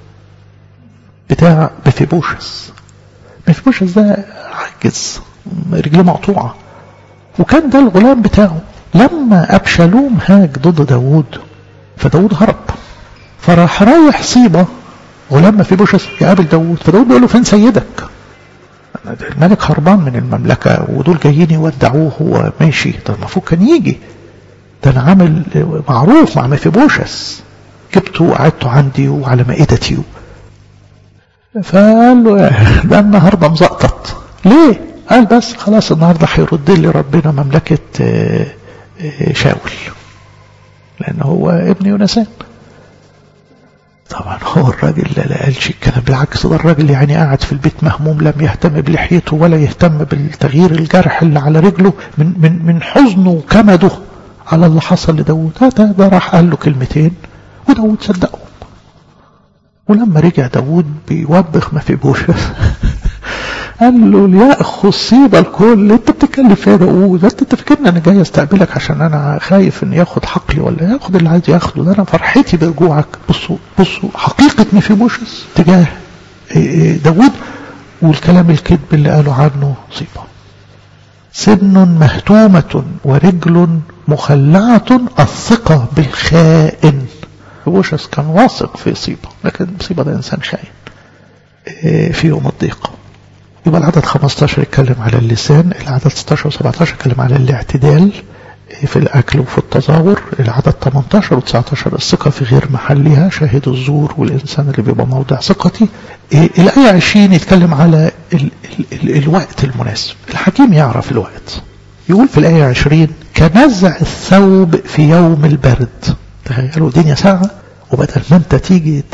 Speaker 2: بتاع بفيبوشس بفيبوشس ده عاجز رجليه مقطوعة وكان ده الغلام بتاعه لما أبشالوم هاج ضد داوود فداوود هرب فراح رايح صيبة ولما في بوشس يقابل داوود فداوود بيقول له فين سيدك الملك هربان من المملكة ودول جايين يودعوه هو ماشي ده المفروض كان يجي ده انا عامل معروف مع مفيبوشس جبته وقعدته عندي وعلى مائدتي فقال له ده النهارده مزقطط ليه؟ قال بس خلاص النهارده هيرد لي ربنا مملكة شاول لأن هو ابن يونسان طبعا هو الراجل لا قالش الكلام بالعكس ده الراجل يعني قاعد في البيت مهموم لم يهتم بلحيته ولا يهتم بالتغيير الجرح اللي على رجله من من من حزنه وكمده على اللي حصل لداود هذا ده راح قال له كلمتين وداود صدقهم ولما رجع داود بيوبخ ما في بوشه قال له ليأخذ صيب الكل انت بتتكلم فيها داوود انت تفكرني انا جاي استقبلك عشان انا خايف ان ياخد حقلي ولا ياخد اللي عايز ياخده ده انا فرحتي برجوعك بصوا بصوا حقيقة مفيبوشس تجاه داوود والكلام الكذب اللي قالوا عنه صيبة سن مهتومة ورجل مخلعة الثقة بالخائن بوشس كان واثق في صيبة لكن صيبة ده إنسان خاين في يوم الضيق يبقى العدد 15 يتكلم على اللسان العدد 16 و17 يتكلم على الاعتدال في الأكل وفي التظاهر العدد 18 و19 الثقة في غير محلها شاهد الزور والإنسان اللي بيبقى موضع ثقتي الآية 20 يتكلم على ال ال ال الوقت المناسب الحكيم يعرف الوقت يقول في الآية 20 كنزع الثوب في يوم البرد تخيلوا الدنيا ساعة وبدل ما انت تيجي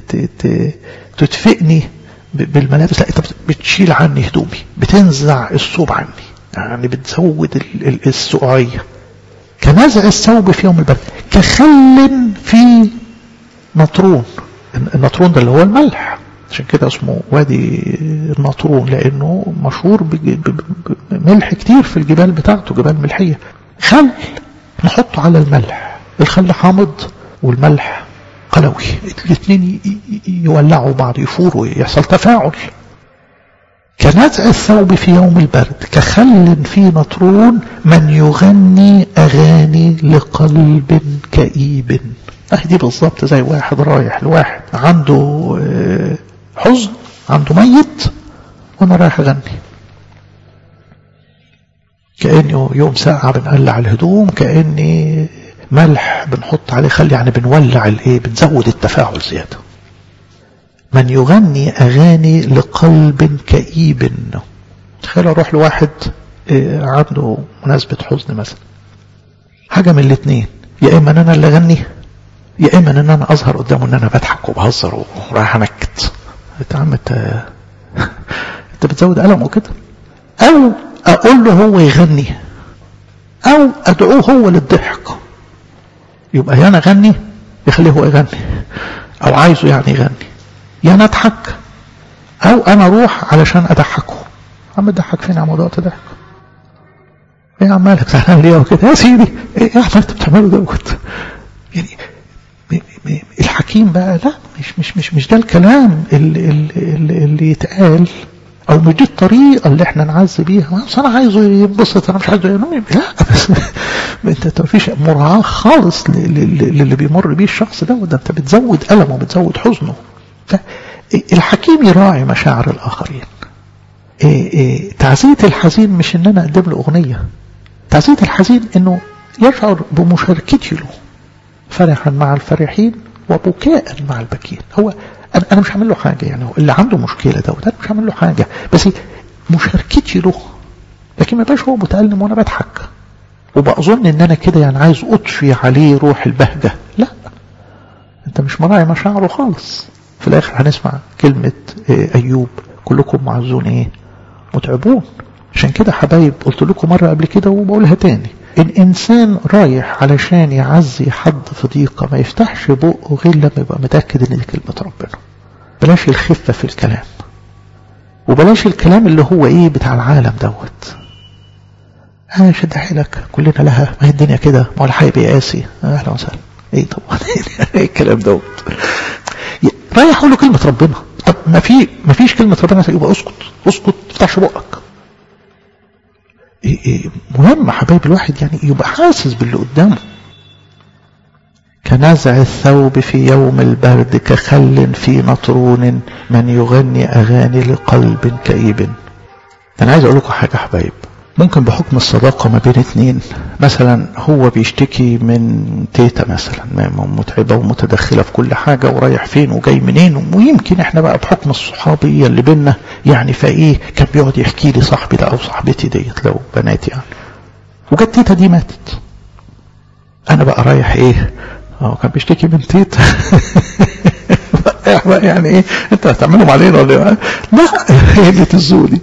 Speaker 2: تدفئني بالملابس لا انت بتشيل عني هدومي بتنزع الثوب عني يعني بتزود السقعية كنزع الثوب في يوم البرد كخل في نطرون النطرون ده اللي هو الملح عشان كده اسمه وادي النطرون لانه مشهور بملح كتير في الجبال بتاعته جبال ملحية خل نحطه على الملح الخل حامض والملح قلوي الاثنين يولعوا بعض يفوروا يحصل تفاعل كنزع الثوب في يوم البرد كخل في نطرون من يغني أغاني لقلب كئيب اه دي بالظبط زي واحد رايح لواحد عنده حزن عنده ميت وانا رايح اغني كأنه يوم ساعة بنقلع الهدوم كأني ملح بنحط عليه خل يعني بنولع الايه بنزود التفاعل زياده من يغني اغاني لقلب كئيب تخيل اروح لواحد عنده مناسبه حزن مثلا حاجه من الاثنين يا اما ان انا اللي اغني يا اما ان انا اظهر قدامه ان انا بضحك وبهزر ورايح انكت انت عم انت انت بتزود قلمه كده او اقول له هو يغني او ادعوه هو للضحك يبقى يا انا اغني يخليه هو يغني او عايزه يعني يغني يا انا اضحك او انا اروح علشان اضحكه عم تضحك فين يا عم وقت ضحك ايه يا عم مالك زعلان ليه وكده يا سيدي ايه يا عم انت بتعمله دوت يعني الحكيم بقى لا مش مش مش مش ده الكلام اللي, اللي, اللي يتقال او مش دي الطريقه اللي احنا نعزي بيها بس انا عايزه ينبسط انا مش عايزه ينام لا بس انت ما فيش مراعاه خالص للي بيمر بيه الشخص ده وده انت بتزود المه وبتزود حزنه الحكيم يراعي مشاعر الاخرين إيه إيه تعزيه الحزين مش ان انا اقدم له اغنيه تعزيه الحزين انه يشعر بمشاركتي له فرحا مع الفرحين وبكاء مع البكين هو انا انا مش هعمل له حاجه يعني اللي عنده مشكله ده انا مش هعمل له حاجه بس مشاركتي له لكن ما يبقاش هو متالم وانا بضحك وبظن ان انا كده يعني عايز اطفي عليه روح البهجه لا انت مش مراعي مشاعره خالص في الاخر هنسمع كلمه ايوب كلكم معزون ايه متعبون عشان كده حبايب قلت لكم مره قبل كده وبقولها تاني الإنسان رايح علشان يعزي حد في ضيقة ما يفتحش بقه غير لما يبقى متأكد إن دي كلمة ربنا بلاش الخفة في الكلام وبلاش الكلام اللي هو ايه بتاع العالم دوت ها شد حيلك كلنا لها ما هي الدنيا كده ما هو الحي بيقاسي اهلا وسهلا ايه طبعا ايه الكلام دوت رايح اقول له كلمه ربنا طب ما في ما فيش كلمه ربنا يبقى اسكت اسكت ما تفتحش بقك إيه إيه مهم حبايب الواحد يعني يبقى حاسس باللي قدامه كنزع الثوب في يوم البرد كخل في نطرون من يغني أغاني لقلب كئيب أنا عايز أقول لكم حاجة حبايب ممكن بحكم الصداقة ما بين اتنين مثلا هو بيشتكي من تيتا مثلا متعبة ومتدخلة في كل حاجة ورايح فين وجاي منين ويمكن احنا بقى بحكم الصحابية اللي بينا يعني فايه كان بيقعد يحكي لي صاحبي ده او صاحبتي ديت لو بنات يعني وجت تيتا دي ماتت انا بقى رايح ايه اه كان بيشتكي من تيتا يعني ايه انت هتعملهم علينا ولا لا هي اللي تزولي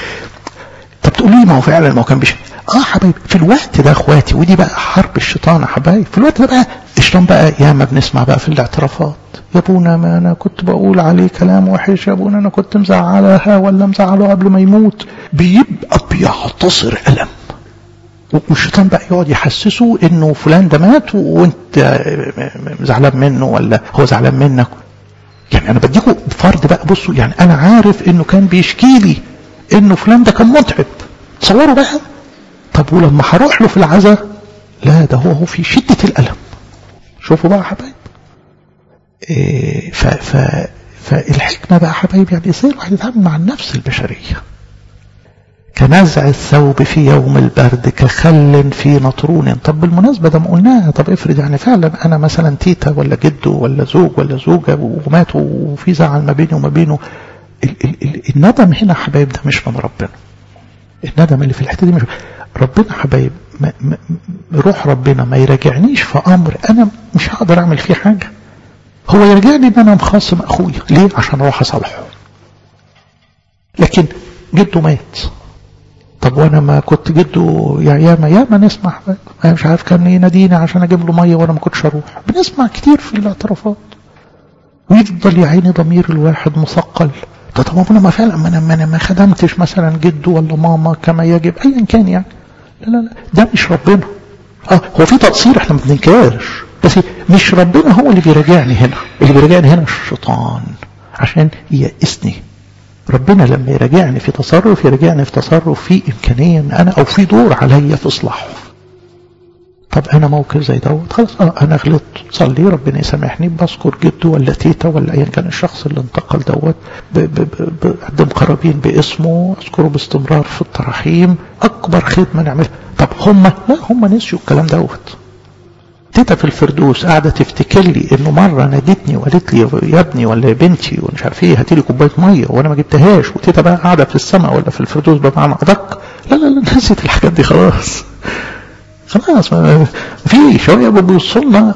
Speaker 2: طب تقول لي ما هو فعلا ما هو كان بيشتكي اه حبايبي في الوقت ده اخواتي ودي بقى حرب الشيطان يا حبايبي في الوقت ده بقى الشيطان بقى يا ما بنسمع بقى في الاعترافات يا ابونا ما انا كنت بقول عليه كلام وحش يا ابونا انا كنت مزعلها ولا مزعله قبل ما يموت بيبقى بيعتصر الم والشيطان بقى يقعد يحسسه انه فلان ده مات وانت زعلان منه ولا هو زعلان منك يعني انا بديكم فرض بقى بصوا يعني انا عارف انه كان بيشكي لي انه فلان ده كان متعب تصوروا بقى طب ولما هروح له في العزاء لا ده هو هو في شدة الألم شوفوا بقى حبايب إيه ف ف فالحكمة بقى حبايب يعني ازاي الواحد يتعامل مع النفس البشرية كنزع الثوب في يوم البرد كخل في نطرون طب بالمناسبة ده ما قلناها طب افرض يعني فعلا انا مثلا تيتا ولا جده ولا زوج ولا زوجة وماتوا وفي زعل ما بيني وما بينه ال ال ال الندم هنا حبايب ده مش من ربنا الندم اللي في الحته دي مش ربنا حبايب ما ما روح ربنا ما يراجعنيش في امر انا مش هقدر اعمل فيه حاجه هو يرجعني ان انا مخاصم اخويا ليه عشان اروح اصالحه لكن جده مات طب وانا ما كنت جده يا ياما ياما نسمع انا مش عارف كان يناديني عشان اجيب له ميه وانا ما كنتش اروح بنسمع كتير في الاعترافات ويفضل يا عيني ضمير الواحد مثقل ده طب ابونا ما فعلا ما انا ما, أنا ما خدمتش مثلا جده ولا ماما كما يجب ايا كان يعني لا لا لا ده مش ربنا اه هو في تقصير احنا ما بننكرش بس مش ربنا هو اللي بيراجعني هنا اللي بيراجعني هنا الشيطان عشان ييأسني ربنا لما يراجعني في تصرف يراجعني في تصرف فيه إمكانية إن أنا أو في دور عليا في إصلاحه طب أنا موقف زي دوت خلاص أه أنا غلطت صلي ربنا يسامحني بذكر جده ولا تيتا ولا أيا كان الشخص اللي انتقل دوت بقدم قرابين باسمه أذكره باستمرار في التراحيم أكبر خدمة نعملها طب هم لا هم نسيوا الكلام دوت تيتا في الفردوس قاعده تفتكر لي انه مره نادتني وقالت لي يا ابني ولا يا بنتي ومش عارف ايه هاتي لي كوبايه ميه وانا ما جبتهاش وتيتا بقى قاعده في السماء ولا في الفردوس بمعنى ادق لا لا لا نسيت الحاجات دي خلاص خلاص ما في شويه بيبصوا لنا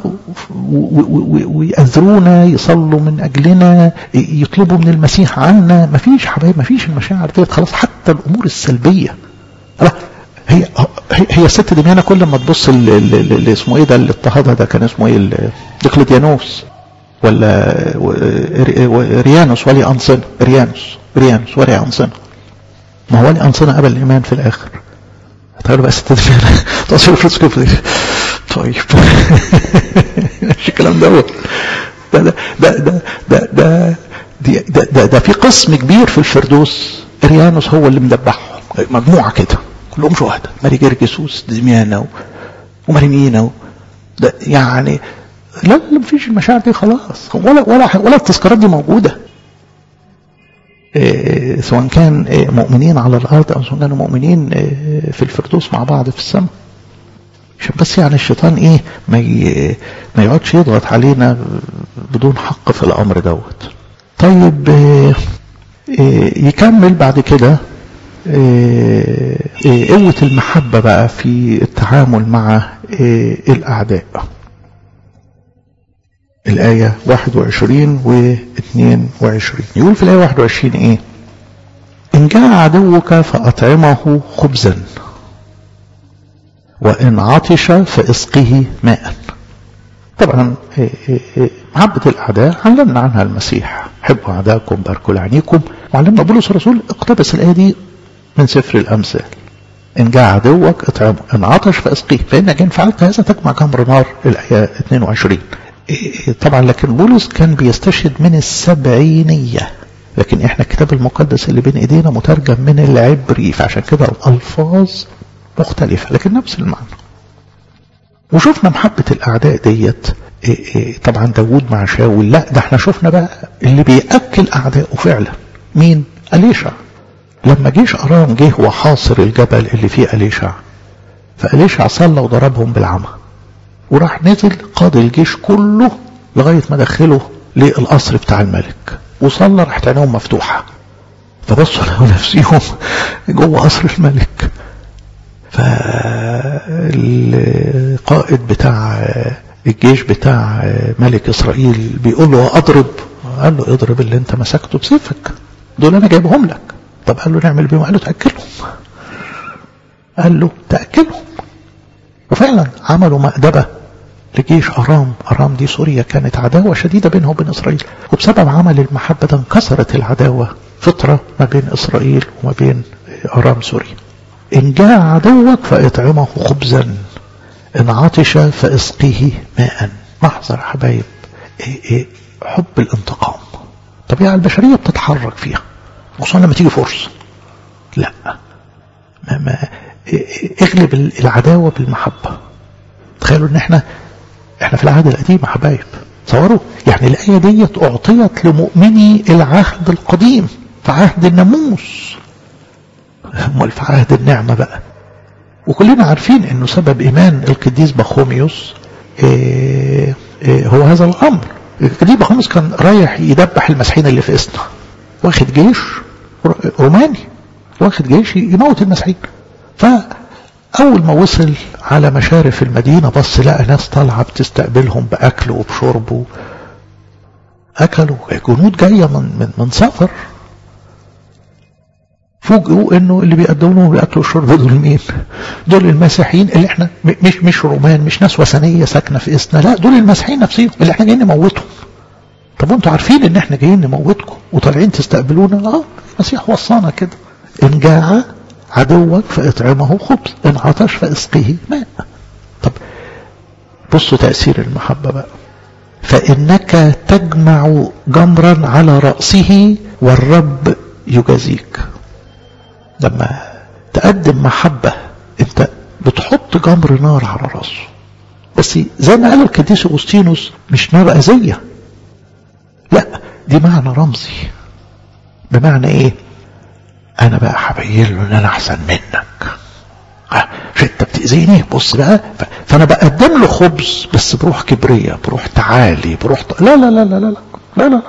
Speaker 2: ويأذرونا يصلوا من اجلنا يطلبوا من المسيح عنا ما فيش حبايب ما فيش المشاعر ديت خلاص حتى الامور السلبيه هي هي الست دميانة كل ما تبص اللي اسمه ايه ده اللي اضطهدها ده كان اسمه ايه دقلديانوس ولا ريانوس ولي انصنة ريانوس ريانوس ولي انصنة ما هو ولي انصنة قبل الايمان في الاخر تخيلوا بقى ست دميانة تصوير فلوس كيف طيب مش الكلام ده ده ده ده ده ده ده, ده, ده, ده في قسم كبير في الفردوس ريانوس هو اللي مدبحهم مجموعة كده كلهم شهداء ماري جرجسوس دميانا وماريمينا و... ده يعني لا لا مفيش المشاعر دي خلاص ولا ولا ولا التذكارات دي موجوده إيه سواء كان إيه مؤمنين على الارض او سواء كانوا مؤمنين إيه في الفردوس مع بعض في السماء عشان بس يعني الشيطان ايه ما ي... ما يقعدش يضغط علينا بدون حق في الامر دوت طيب إيه إيه يكمل بعد كده قوة المحبة بقى في التعامل مع الأعداء الآية 21 و 22 يقول في الآية 21 إيه إن جاء عدوك فأطعمه خبزا وإن عطش فاسقه ماء طبعا محبة الأعداء علمنا عنها المسيح حبوا أعداءكم باركوا لعنيكم معلمنا بولس الرسول اقتبس الآية دي من سفر الأمثال إن جاء عدوك اطعمه إن عطش فاسقيه فإنك إن فعلت هذا تجمع جمر نار الآية 22 طبعا لكن بولس كان بيستشهد من السبعينية لكن احنا الكتاب المقدس اللي بين ايدينا مترجم من العبري فعشان كده الألفاظ مختلفة لكن نفس المعنى وشفنا محبة الأعداء ديت إيه إيه طبعا داوود مع شاول لا ده احنا شفنا بقى اللي بيأكل أعدائه فعلا مين أليشع لما جيش أرام جه وحاصر الجبل اللي فيه أليشع فأليشع صلى وضربهم بالعمى وراح نزل قاضي الجيش كله لغاية ما دخله للقصر بتاع الملك وصلى راحت عينيهم مفتوحة فبصوا لقوا نفسيهم جوه قصر الملك فالقائد بتاع الجيش بتاع ملك إسرائيل بيقول له أضرب قال له اضرب اللي انت مسكته بسيفك دول أنا جايبهم لك طب قال له نعمل بيهم قال له تأكلهم قال له تأكلهم وفعلا عملوا مأدبة لجيش أرام أرام دي سوريا كانت عداوة شديدة بينها وبين إسرائيل وبسبب عمل المحبة ده انكسرت العداوة فترة ما بين إسرائيل وما بين أرام سوريا إن جاء عدوك فاطعمه خبزا إن عطش فاسقيه ماء محظر حبايب إيه إيه حب الانتقام الطبيعة البشرية بتتحرك فيها خصوصا لما تيجي فرصة لا ما ما اغلب العداوة بالمحبة تخيلوا ان احنا احنا في العهد القديم يا حبايب تصوروا يعني الآية ديت أعطيت لمؤمني العهد القديم في عهد الناموس امال في عهد النعمة بقى وكلنا عارفين انه سبب ايمان القديس بخوميوس إيه إيه هو هذا الامر القديس بخوميوس كان رايح يدبح المسيحيين اللي في اسنا واخد جيش روماني واخد جيش يموت المسيحيين فأول ما وصل على مشارف المدينة بص لقى ناس طالعة بتستقبلهم بأكل وبشرب أكلوا جنود جاية من, من, من سفر فوجئوا انه اللي بيقدموا لهم الاكل والشرب دول مين؟ دول المسيحيين اللي احنا مش مش رومان مش ناس وثنيه ساكنه في اسنا لا دول المسيحيين نفسهم اللي احنا جايين نموتهم. طب وانتوا عارفين ان احنا جايين نموتكم وطالعين تستقبلونا؟ اه المسيح وصانا كده. ان جاع عدوك فاطعمه خبز ان عطش فاسقيه ماء. طب بصوا تاثير المحبه بقى. فانك تجمع جمرا على راسه والرب يجازيك. لما تقدم محبة انت بتحط جمر نار على راسه بس زي ما قال القديس اغسطينوس مش نار اذية لا دي معنى رمزي بمعنى ايه انا بقى هبين له ان انا احسن منك مش انت بتأذيني بص بقى فانا بقدم له خبز بس بروح كبرية بروح تعالي بروح ط... لا لا لا لا لا لا لا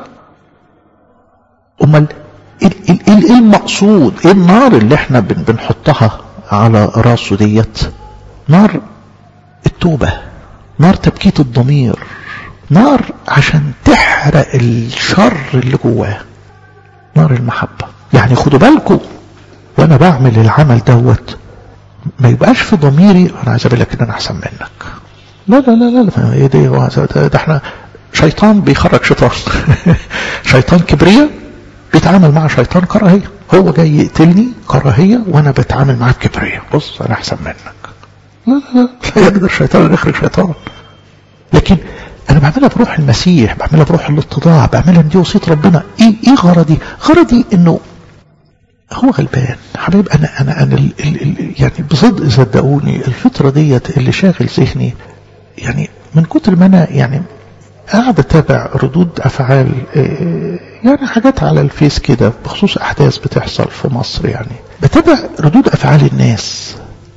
Speaker 2: امال ايه المقصود ايه النار اللي احنا بنحطها على راسه ديت نار التوبة نار تبكيت الضمير نار عشان تحرق الشر اللي جواه نار المحبة يعني خدوا بالكم وانا بعمل العمل دوت ما يبقاش في ضميري انا عايز اقول لك ان انا احسن منك لا لا لا لا ايه دي ده احنا شيطان بيخرج شيطان شيطان كبرياء بيتعامل مع شيطان كراهية هو جاي يقتلني كراهية وانا بتعامل معاه بكبرية بص انا احسن منك لا لا لا لا يقدر الشيطان ان يخرج شيطان لكن انا بعملها بروح المسيح بعملها بروح الاتضاع بعملها دي وصية ربنا ايه ايه غرضي غرضي انه هو غلبان حبيب انا انا انا ال ال ال يعني بصدق صدقوني الفترة ديت اللي شاغل ذهني يعني من كتر ما انا يعني قاعد اتابع ردود افعال يعني حاجات على الفيس كده بخصوص احداث بتحصل في مصر يعني بتابع ردود افعال الناس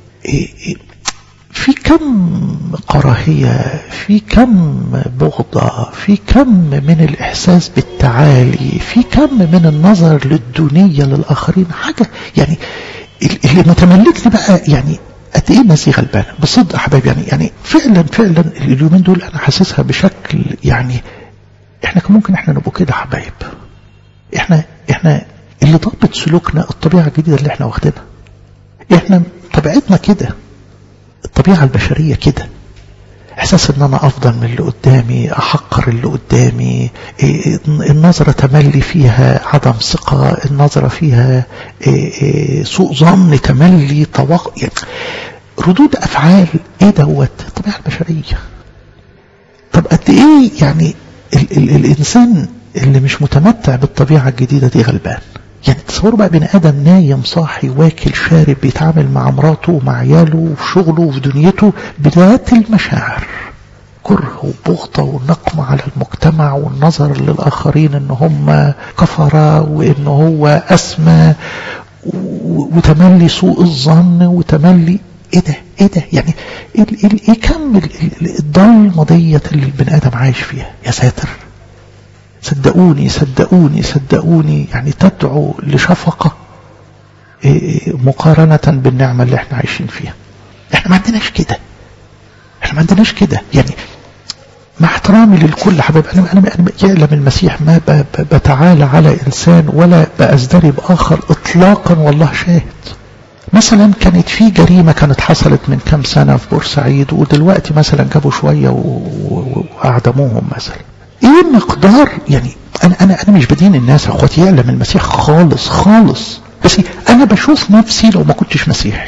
Speaker 2: في كم كراهية في كم بغضة في كم من الإحساس بالتعالي في كم من النظر للدونية للآخرين حاجة يعني اللي متملكني بقى يعني قد ايه الناس دي غلبانه بصدق يا حبايبي يعني يعني فعلا فعلا اليومين دول انا حاسسها بشكل يعني احنا كان ممكن احنا نبقى كده حبايب احنا احنا اللي ضابط سلوكنا الطبيعه الجديده اللي احنا واخدينها احنا طبيعتنا كده الطبيعه البشريه كده احساس ان انا افضل من اللي قدامي احقر اللي قدامي إيه النظرة تملي فيها عدم ثقة النظرة فيها إيه سوء ظن تملي توق يعني ردود افعال ايه دوت الطبيعة البشرية طب قد ايه يعني ال ال الانسان اللي مش متمتع بالطبيعة الجديدة دي غلبان يعني تصوروا بقى بني ادم نايم صاحي واكل شارب بيتعامل مع مراته ومع عياله وفي شغله وفي دنيته بذات المشاعر كره وبغضة ونقمة على المجتمع والنظر للآخرين ان هم كفرة وان هو أسمى وتملي سوء الظن وتملي ايه ده ايه ده يعني ايه كم الضلمة ديت اللي البني ادم عايش فيها يا ساتر صدقوني صدقوني صدقوني يعني تدعو لشفقة مقارنة بالنعمة اللي احنا عايشين فيها احنا ما عندناش كده احنا ما عندناش كده يعني مع احترامي للكل حبايب انا انا انا يعلم المسيح ما بتعالى على انسان ولا بازدري باخر اطلاقا والله شاهد مثلا كانت في جريمه كانت حصلت من كام سنه في بورسعيد ودلوقتي مثلا جابوا شويه واعدموهم مثلا ايه مقدار يعني انا انا انا مش بدين الناس اخواتي يعلم المسيح خالص خالص بس انا بشوف نفسي لو ما كنتش مسيحي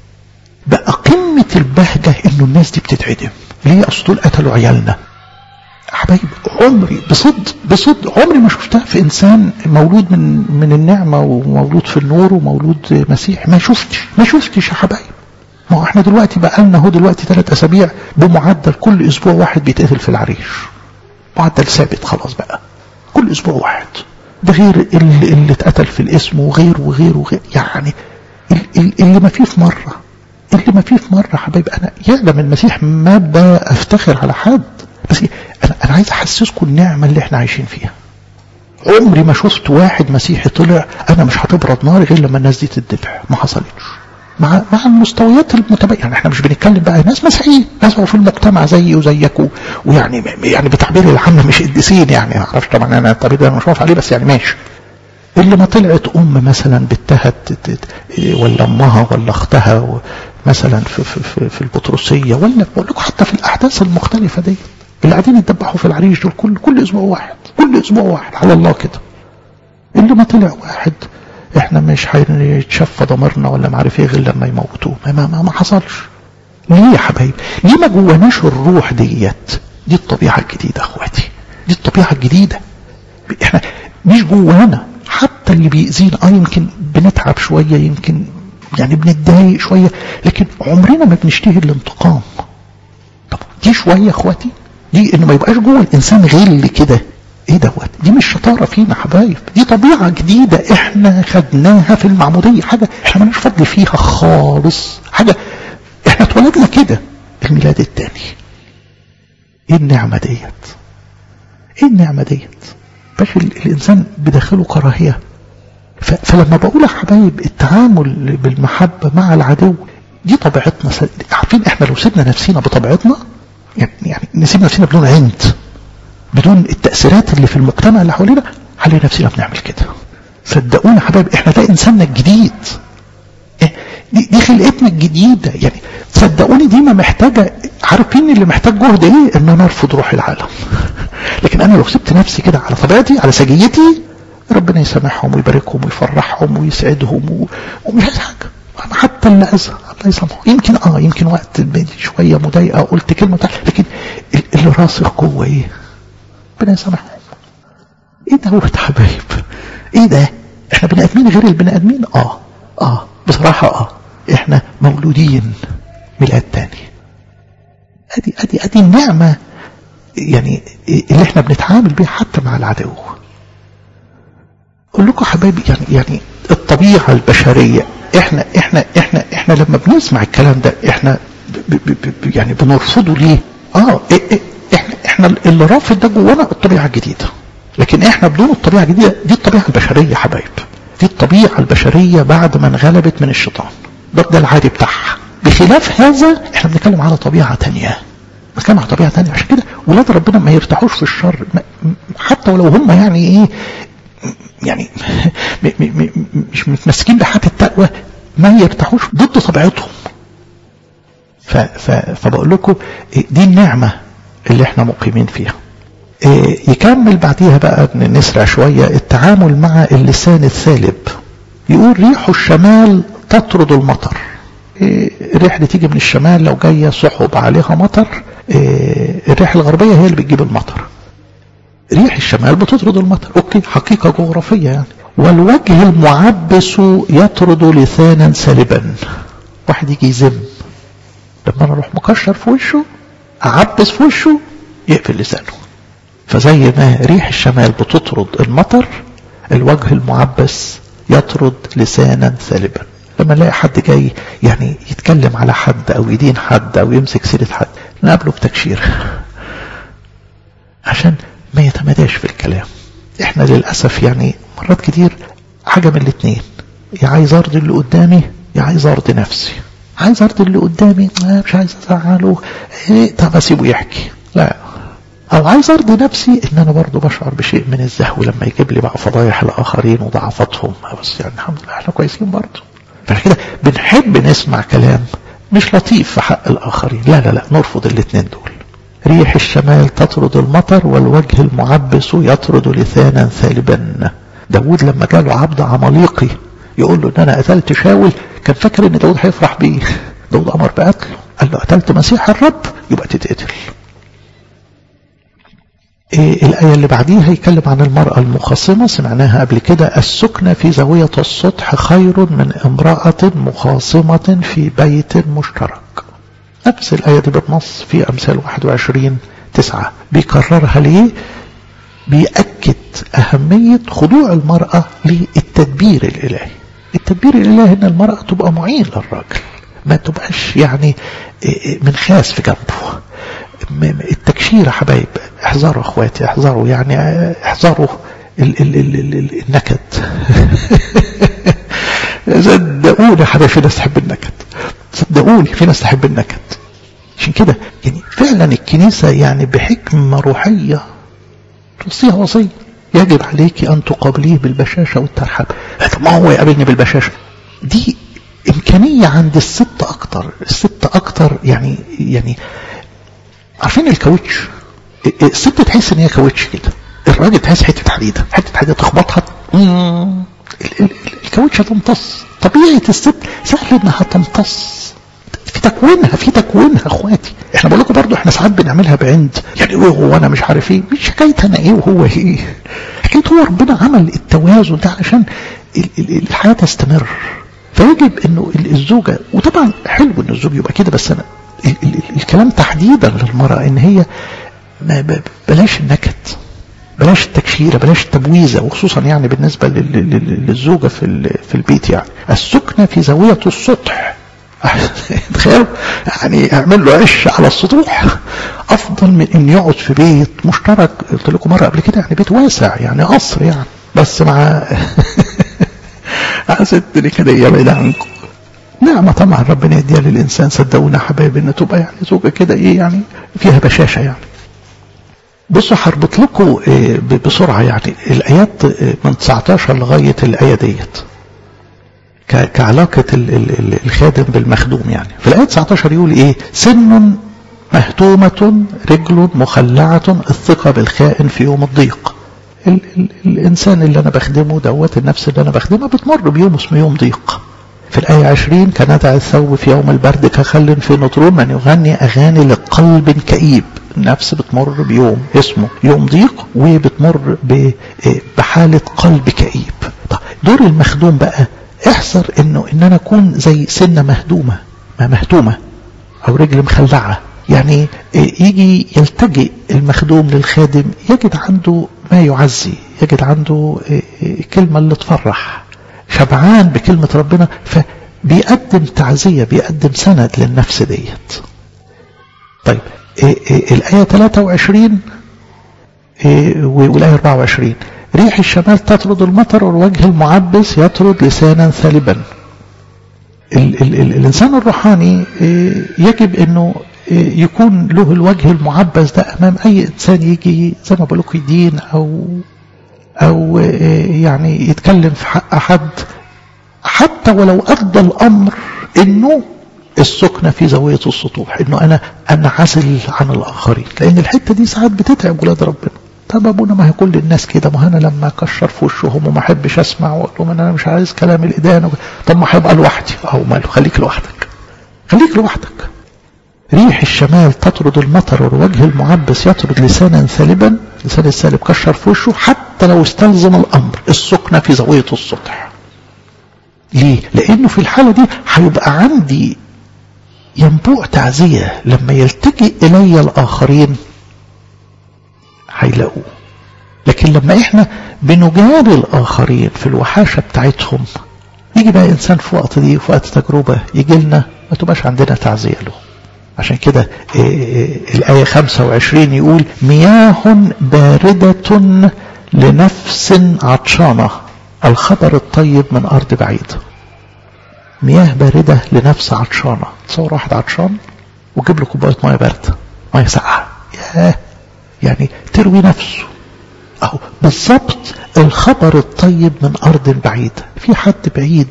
Speaker 2: بقى قمة البهجة انه الناس دي بتتعدم ليه اصل دول قتلوا عيالنا حبايب عمري بصدق بصدق عمري ما شفتها في انسان مولود من من النعمة ومولود في النور ومولود مسيح ما شفتش ما شفتش يا حبايب ما هو احنا دلوقتي بقى لنا هو دلوقتي ثلاث اسابيع بمعدل كل اسبوع واحد بيتقتل في العريش معدل ثابت خلاص بقى كل اسبوع واحد ده غير اللي, اللي اتقتل في الاسم وغير وغير وغير يعني اللي ما فيه في مرة اللي ما فيه في مرة حبايب انا يعلم المسيح ما بفتخر على حد بس انا انا عايز احسسكم النعمة اللي احنا عايشين فيها عمري ما شفت واحد مسيحي طلع انا مش هتبرد نار غير لما الناس دي تتذبح ما حصلتش مع مع المستويات المتباينه يعني احنا مش بنتكلم بقى ناس مسيحيين ناس في المجتمع زيي وزيك ويعني يعني بتعبير العام مش قديسين يعني ما اعرفش طبعا انا التعبير ده مش واقف عليه بس يعني ماشي اللي ما طلعت ام مثلا بنتها ولا امها ولا اختها مثلا في في في, في البطرسيه ولا بقول لكم حتى في الاحداث المختلفه دي اللي قاعدين يتذبحوا في العريش دول كل كل اسبوع واحد كل اسبوع واحد على الله كده اللي ما طلع واحد احنا مش هيتشفى ضميرنا ولا معرف ايه غير لما يموتوه ما, ما, ما حصلش ليه يا حبايبي ليه ما جواناش الروح ديت دي الطبيعة الجديدة اخواتي دي الطبيعة الجديدة احنا مش جوانا حتى اللي بيأذينا اه يمكن بنتعب شوية يمكن يعني بنتضايق شوية لكن عمرنا ما بنشتهي الانتقام طب دي شوية اخواتي دي انه ما يبقاش جوه الانسان غل كده ايه دوت دي مش شطاره فينا حبايب دي طبيعه جديده احنا خدناها في المعموديه حاجه احنا مالناش فضل فيها خالص حاجه احنا اتولدنا كده الميلاد الثاني ايه النعمه ديت ايه النعمه ديت باش الانسان بداخله كراهيه فلما بقول يا حبايب التعامل بالمحبه مع العدو دي طبيعتنا عارفين احنا لو سيبنا نفسينا بطبيعتنا يعني يعني نسيب نفسنا بدون عند بدون التأثيرات اللي في المجتمع اللي حوالينا هنلاقي نفسنا بنعمل كده صدقونا يا حبايبي احنا ده انساننا الجديد دي, دي خلقتنا الجديدة يعني صدقوني دي ما محتاجة عارفين اللي محتاج جهد ايه ان انا ارفض روح العالم لكن انا لو سبت نفسي كده على طبيعتي على سجيتي ربنا يسامحهم ويباركهم ويفرحهم ويسعدهم ومش عايز حاجة حتى اللي أذى الله يسامحه يمكن اه يمكن وقت شوية مضايقة قلت كلمة بتاع لكن اللي راسخ جوه ايه ربنا يسامحهم ايه ده هو حبايب ايه ده احنا بني ادمين غير البني ادمين اه اه بصراحة اه احنا مولودين ميلاد تاني ادي ادي ادي النعمة يعني اللي احنا بنتعامل بيها حتى مع العدو اقول لكم حبايبي يعني يعني الطبيعة البشرية احنا احنا احنا احنا لما بنسمع الكلام ده احنا ب ب ب يعني بنرفضه ليه اه إيه إيه احنا احنا اللي رافض ده جوانا الطبيعة الجديدة لكن احنا بدون الطبيعة الجديدة دي الطبيعة البشرية حبايب دي الطبيعة البشرية بعد ما انغلبت من الشيطان ده, ده العادي بتاعها بخلاف هذا احنا بنتكلم على طبيعة تانية بنتكلم على طبيعة تانية عشان كده ولاد ربنا ما يرتاحوش في الشر حتى ولو هم يعني ايه يعني مش متمسكين بحاجة التقوى ما يرتاحوش ضد طبيعتهم فبقول لكم دي النعمة اللي احنا مقيمين فيها يكمل بعديها بقى نسرع شوية التعامل مع اللسان الثالب يقول ريح الشمال تطرد المطر الريح اللي تيجي من الشمال لو جاية سحب عليها مطر الريح الغربية هي اللي بتجيب المطر ريح الشمال بتطرد المطر اوكي حقيقة جغرافية يعني والوجه المعبس يطرد لسانا سالبا واحد يجي يزم لما انا اروح مكشر في وشه اعبس في وشه يقفل لسانه فزي ما ريح الشمال بتطرد المطر الوجه المعبس يطرد لسانا سالبا لما نلاقي حد جاي يعني يتكلم على حد او يدين حد او يمسك سيرة حد نقابله بتكشير عشان ما يتمداش في الكلام احنا للأسف يعني مرات كتير حاجة من الاتنين يا عايز ارضي اللي قدامي يا عايز ارضي نفسي عايز ارضي اللي قدامي آه مش عايز ازعله ايه طب اسيبه يحكي لا او عايز ارضي نفسي ان انا برضو بشعر بشيء من الزهو لما يجيب لي بقى فضايح الاخرين وضعفاتهم بس يعني الحمد لله احنا كويسين برضو فكده بنحب نسمع كلام مش لطيف في حق الاخرين لا لا لا نرفض الاتنين دول ريح الشمال تطرد المطر والوجه المعبس يطرد لسانا ثالبا داود لما جاله عبد عماليقي يقول له ان انا قتلت شاول كان فاكر ان داود هيفرح بيه داود امر بقتله قال له قتلت مسيح الرب يبقى تتقتل إيه الآية اللي بعديها يتكلم عن المرأة المخاصمة سمعناها قبل كده السكنة في زاوية السطح خير من امرأة مخاصمة في بيت مشترك نفس الآية دي بتنص في أمثال 21 تسعة بيكررها ليه بيأكد أهمية خضوع المرأة للتدبير الإلهي التدبير الإلهي إن المرأة تبقى معين للراجل ما تبقاش يعني من خاس في جنبه التكشير يا حبايب احذروا اخواتي احذروا يعني احذروا ال ال ال ال ال النكد صدقوني يا حبايب في ناس تحب النكد صدقوني في ناس تحب النكد عشان كده يعني فعلا الكنيسة يعني بحكمة روحية توصيها وصية يجب عليك أن تقابليه بالبشاشة والترحاب طب ما هو يقابلني بالبشاشة دي إمكانية عند الست أكتر الست أكتر يعني يعني عارفين الكاوتش الست تحس ان هي كاوتش كده الراجل تحس حته حديده حته حديده تخبطها الكاوتش هتمتص طبيعه الست سهل انها تمتص في تكوينها في تكوينها اخواتي احنا بقول لكم برضه احنا ساعات بنعملها بعند يعني ايه هو انا مش عارف ايه مش حكايه انا ايه وهو ايه حكايه هو ربنا عمل التوازن ده علشان الحياه تستمر فيجب انه الزوجه وطبعا حلو ان الزوج يبقى كده بس انا الكلام تحديدا للمرأة ان هي ما بلاش النكد بلاش التكشيرة بلاش التبويزة وخصوصا يعني بالنسبة للزوجة في في البيت يعني السكنة في زاوية السطح تخيلوا يعني اعمل له عش على السطوح افضل من ان يقعد في بيت مشترك قلت لكم مرة قبل كده يعني بيت واسع يعني قصر يعني بس مع ست كده يا بعيد عنكم نعمة طبعا ربنا يديها للإنسان صدقونا حبايبي إن تبقى يعني زوجة كده إيه يعني فيها بشاشة يعني بصوا هربط لكم بسرعة يعني الآيات من 19 لغاية الآية ديت كعلاقة الخادم بالمخدوم يعني في الآية 19 يقول إيه سن مهتومة رجل مخلعة الثقة بالخائن في يوم الضيق ال ال الإنسان اللي أنا بخدمه دوت النفس اللي أنا بخدمها بتمر بيوم اسمه يوم ضيق في الآية 20 كندع الثوب في يوم البرد كخل في نطرون من يغني أغاني لقلب كئيب النفس بتمر بيوم اسمه يوم ضيق وبتمر بحالة قلب كئيب طيب دور المخدوم بقى احذر انه ان انا اكون زي سنة مهدومة ما مهدومة او رجل مخلعة يعني يجي يلتجئ المخدوم للخادم يجد عنده ما يعزي يجد عنده كلمة اللي تفرح شبعان بكلمة ربنا فبيقدم تعزية بيقدم سند للنفس ديت طيب الآية 23 والآية 24 ريح الشمال تطرد المطر والوجه المعبس يطرد لسانا ثالبا ال ال ال الإنسان الروحاني يجب أنه يكون له الوجه المعبس ده أمام أي إنسان يجي زي ما بقول لكم يدين أو أو يعني يتكلم في حق حد حتى ولو أدى الأمر أنه السكنة في زاوية السطوح انه انا انعزل عن الاخرين لان الحتة دي ساعات بتتعب ولاد ربنا طب ابونا ما هي كل الناس كده ما انا لما اكشر في وشهم وما احبش اسمع واقول لهم انا مش عايز كلام الادانه طب ما هيبقى لوحدي اهو ماله خليك لوحدك خليك لوحدك ريح الشمال تطرد المطر والوجه المعبس يطرد لسانا ثالبا لسان السالب كشر في وشه حتى لو استلزم الامر السكنه في زاويه السطح ليه؟ لانه في الحاله دي هيبقى عندي ينبوع تعزيه لما يلتجئ الي الاخرين هيلاقوه لكن لما احنا بنجاري الاخرين في الوحاشه بتاعتهم يجي بقى انسان في وقت دي في وقت تجربه يجي لنا ما تبقاش عندنا تعزيه له عشان كده الآية 25 يقول مياه باردة لنفس عطشانة الخبر الطيب من أرض بعيدة مياه باردة لنفس عطشانة تصور واحد عطشان وجيب له كوباية مية باردة مية ساقعة ياه يعني تروي نفسه أهو بالظبط الخبر الطيب من أرض بعيدة في حد بعيد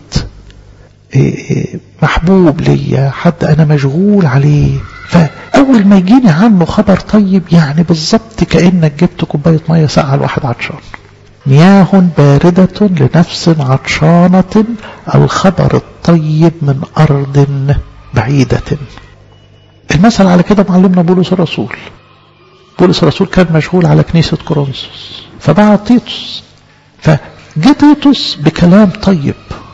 Speaker 2: محبوب ليا حد أنا مشغول عليه فأول ما يجيني عنه خبر طيب يعني بالظبط كأنك جبت كوباية مية ساقعة لواحد عطشان مياه باردة لنفس عطشانة الخبر الطيب من أرض بعيدة المثل على كده معلمنا بولس الرسول بولس الرسول كان مشغول على كنيسة كورنثوس فبعت تيتوس فجه تيتوس بكلام طيب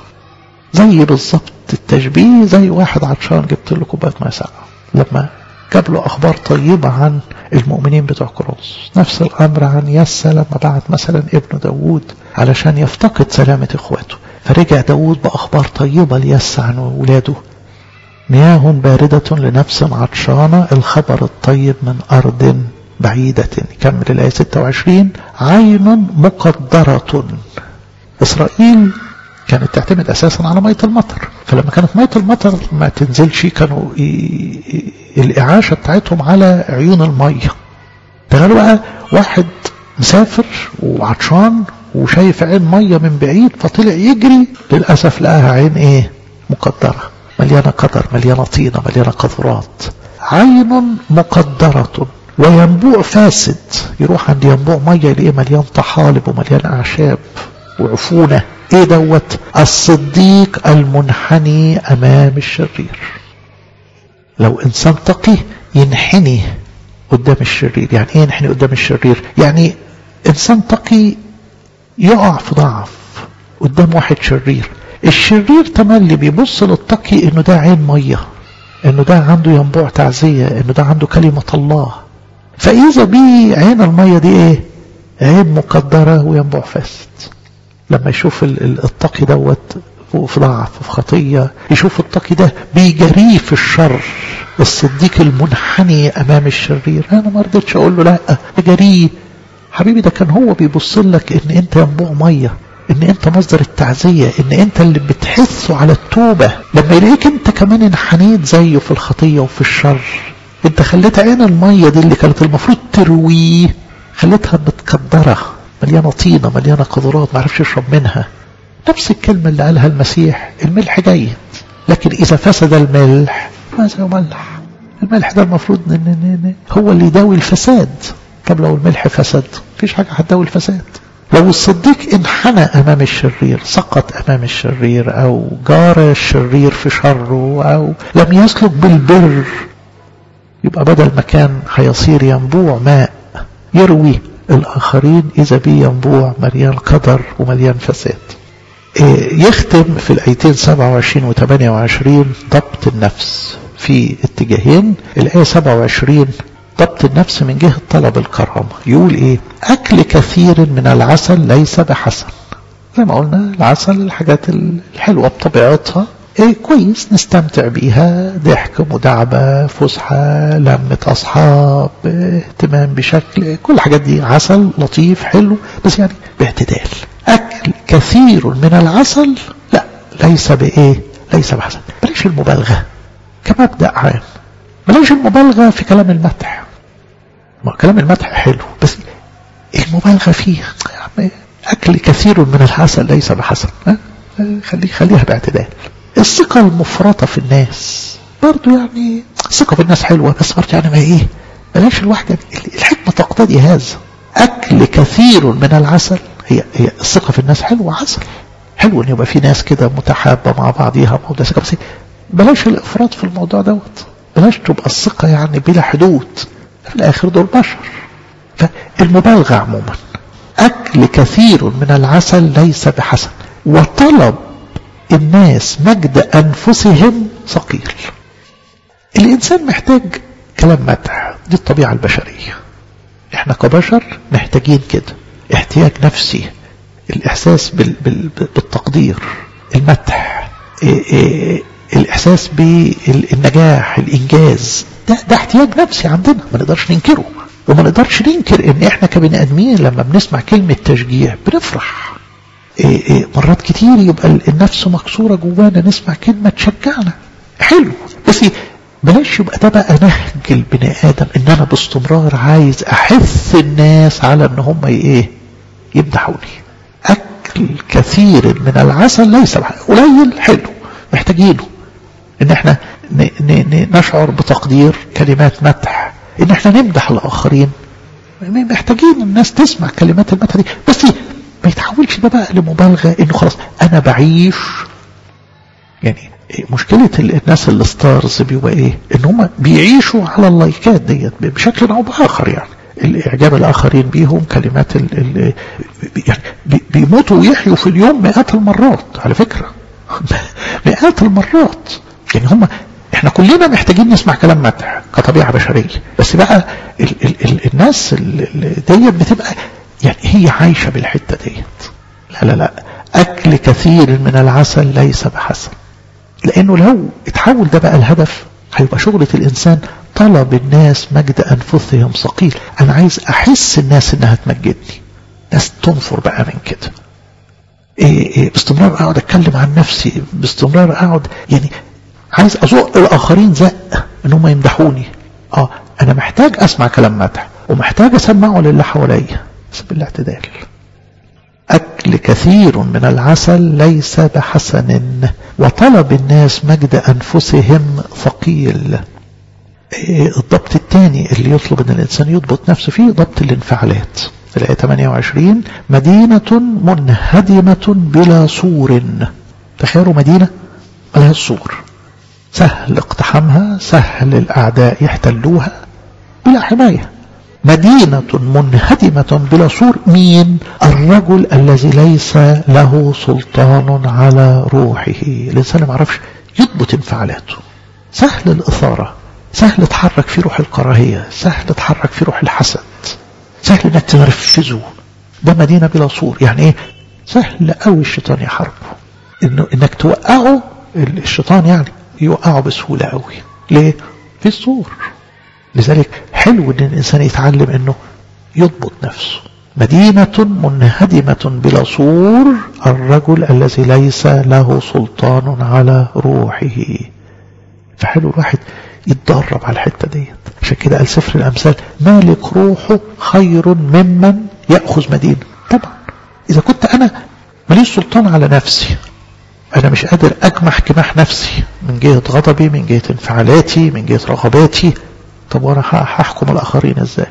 Speaker 2: زي بالظبط التشبيه زي واحد عطشان جبت له كوبايه ميه ساقعه لما جاب له اخبار طيبه عن المؤمنين بتوع كورنثوس نفس الامر عن يسى لما بعت مثلا ابنه داوود علشان يفتقد سلامه اخواته فرجع داوود باخبار طيبه ليسى عن ولاده مياه باردة لنفس عطشانة الخبر الطيب من أرض بعيدة كمل الآية 26 عين مقدرة إسرائيل كانت تعتمد اساسا على ميه المطر فلما كانت ميه المطر ما تنزلش كانوا الاعاشه بتاعتهم على عيون الميه تخيلوا بقى واحد مسافر وعطشان وشايف عين ميه من بعيد فطلع يجري للاسف لقاها عين ايه مقدره مليانه قدر مليانه طينه مليانه قذرات عين مقدره وينبوع فاسد يروح عند ينبوع ميه يلاقيه مليان طحالب ومليان اعشاب وعفونه ايه دوت الصديق المنحني امام الشرير لو انسان تقي ينحني قدام الشرير يعني ايه ينحني قدام الشرير يعني انسان تقي يقع في ضعف قدام واحد شرير الشرير تملي بيبص للتقي انه ده عين ميه انه ده عنده ينبوع تعزيه انه ده عنده كلمه الله فاذا بيه عين الميه دي ايه عين مقدره وينبوع فاسد لما يشوف التقي دوت في ضعف في خطية يشوف التقي ده بيجريه في الشر الصديق المنحني أمام الشرير أنا ما رضيتش أقول له لا جريه حبيبي ده كان هو بيبص لك إن أنت ينبوع مية إن أنت مصدر التعزية إن أنت اللي بتحثه على التوبة لما يلاقيك أنت كمان انحنيت زيه في الخطية وفي الشر أنت خليت عين المية دي اللي كانت المفروض ترويه خليتها متكدرة مليانة طينة مليانة قذرات ما عرفش يشرب منها نفس الكلمة اللي قالها المسيح الملح جيد لكن إذا فسد الملح ماذا يملح الملح ده المفروض هو اللي يداوي الفساد طب لو الملح فسد مفيش حاجة هتداوي الفساد لو الصديق انحنى أمام الشرير سقط أمام الشرير أو جار الشرير في شره أو لم يسلك بالبر يبقى بدل ما كان هيصير ينبوع ماء يروي الآخرين إذا بي ينبوع مليان قدر ومليان فساد يختم في الآيتين 27 و 28 ضبط النفس في اتجاهين الآية 27 ضبط النفس من جهة طلب الكرامة يقول إيه أكل كثير من العسل ليس بحسن زي ما قلنا العسل الحاجات الحلوة بطبيعتها إيه كويس نستمتع بيها ضحك مداعبة فسحة لمة أصحاب اهتمام بشكل كل الحاجات دي عسل لطيف حلو بس يعني باعتدال أكل كثير من العسل لا ليس بإيه ليس بحسن بلاش المبالغة كمبدأ عام بلاش المبالغة في كلام المدح ما كلام المدح حلو بس المبالغة فيه يعني أكل كثير من العسل ليس بحسن خليه خليها باعتدال الثقة المفرطة في الناس برضه يعني الثقة في الناس حلوة بس برضه يعني ما ايه بلاش الواحد يعني الحكمة تقتضي هذا أكل كثير من العسل هي هي الثقة في الناس حلوة عسل حلو ان يبقى في ناس كده متحابة مع بعضيها موضوع ثقة بس بلاش الإفراط في الموضوع دوت بلاش تبقى الثقة يعني بلا حدود في الآخر دول بشر فالمبالغة عموما أكل كثير من العسل ليس بحسن وطلب الناس مجد أنفسهم ثقيل الإنسان محتاج كلام مدح دي الطبيعة البشرية احنا كبشر محتاجين كده احتياج نفسي الإحساس بال بال بالتقدير المدح إيه إيه الإحساس بالنجاح الإنجاز ده, ده احتياج نفسي عندنا ما نقدرش ننكره وما نقدرش ننكر ان احنا كبني ادمين لما بنسمع كلمة تشجيع بنفرح إيه إيه مرات كتير يبقى النفس مكسورة جوانا نسمع كلمة تشجعنا حلو بس بلاش يبقى ده بقى نهج البني ادم ان انا باستمرار عايز احث الناس على ان هم ايه يمدحوني اكل كثير من العسل ليس قليل حلو محتاجينه ان احنا ن ن نشعر بتقدير كلمات مدح ان احنا نمدح الاخرين محتاجين الناس تسمع كلمات المدح دي بس ما يتحولش ده بقى لمبالغه انه خلاص انا بعيش يعني مشكلة الناس الستارز بيبقى ايه ان هم بيعيشوا على اللايكات ديت بشكل او باخر يعني الاعجاب الاخرين بيهم كلمات ال ال يعني بيموتوا ويحيوا في اليوم مئات المرات على فكرة مئات المرات يعني هم احنا كلنا محتاجين نسمع كلام مدح كطبيعة بشرية بس بقى ال ال ال الناس ديت بتبقى يعني هي عايشة بالحتة ديت لا لا لا اكل كثير من العسل ليس بحسن لانه لو اتحول ده بقى الهدف هيبقى شغلة الانسان طلب الناس مجد انفسهم ثقيل انا عايز احس الناس انها تمجدني ناس تنفر بقى من كده إيه إيه باستمرار اقعد اتكلم عن نفسي باستمرار اقعد يعني عايز ازق الاخرين زق ان هم يمدحوني اه انا محتاج اسمع كلام مدح ومحتاج اسمعه للي حواليا بس بالاعتدال أكل كثير من العسل ليس بحسن وطلب الناس مجد أنفسهم ثقيل الضبط الثاني اللي يطلب أن الإنسان يضبط نفسه فيه ضبط الانفعالات الآية 28 مدينة منهدمة بلا سور تخيلوا مدينة ملهاش سور سهل اقتحامها سهل الأعداء يحتلوها بلا حماية مدينة منهدمة بلا سور مين الرجل الذي ليس له سلطان على روحه الإنسان ما عرفش يضبط انفعالاته سهل الإثارة سهل تحرك في روح الكراهية سهل تحرك في روح الحسد سهل انك تنرفزه ده مدينة بلا سور يعني ايه سهل قوي الشيطان يحاربه انه انك توقعه الشيطان يعني يوقعه بسهولة قوي ليه في السور لذلك حلو ان الانسان يتعلم انه يضبط نفسه مدينة منهدمة بلا سور الرجل الذي ليس له سلطان على روحه فحلو الواحد يتدرب على الحتة ديت عشان كده قال سفر الأمثال مالك روحه خير ممن يأخذ مدينة طبعا إذا كنت أنا ماليش سلطان على نفسي أنا مش قادر أجمح جماح نفسي من جهة غضبي من جهة انفعالاتي من جهة رغباتي طب وأنا هحكم الآخرين إزاي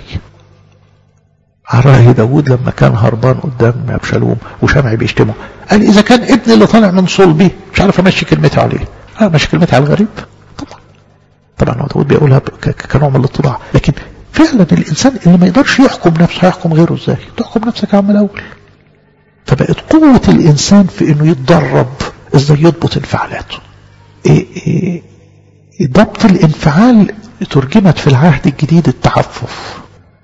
Speaker 2: على رأي داود لما كان هربان قدام أبشالوم وشمعي بيشتمه قال إذا كان ابني اللي طالع من صلبي مش عارف أمشي كلمتي عليه أه ماشي كلمتي على الغريب طبعا طبعا هو داود بيقولها كنوع من الاطلاع لكن فعلا الإنسان اللي ما يقدرش يحكم نفسه هيحكم غيره إزاي تحكم نفسك يا عم الأول فبقت قوة الإنسان في إنه يتدرب إزاي يضبط انفعالاته إيه إيه ضبط الانفعال ترجمت في العهد الجديد التعفف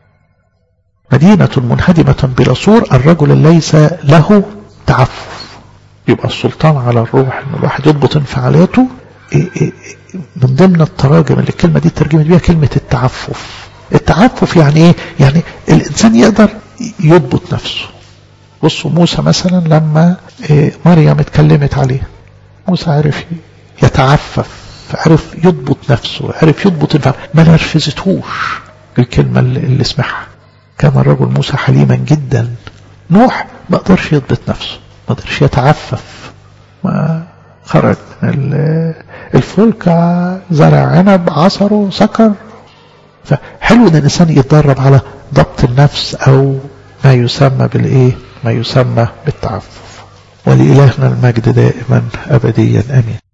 Speaker 2: مدينة منهدمة بلا سور الرجل ليس له تعفف يبقى السلطان على الروح ان الواحد يضبط انفعالاته إيه إيه من ضمن التراجم اللي الكلمة دي ترجمت بيها كلمة التعفف التعفف يعني ايه يعني الانسان يقدر يضبط نفسه بصوا موسى مثلا لما إيه مريم اتكلمت عليه موسى عرف يتعفف عرف يضبط نفسه عرف يضبط انفعال ما نرفزتهوش الكلمة اللي سمعها كان الرجل موسى حليما جدا نوح ما قدرش يضبط نفسه ما قدرش يتعفف ما خرج من الفلك زرع عنب عصره سكر فحلو ان الانسان يتدرب على ضبط النفس او ما يسمى بالايه ما يسمى بالتعفف ولإلهنا المجد دائما ابديا امين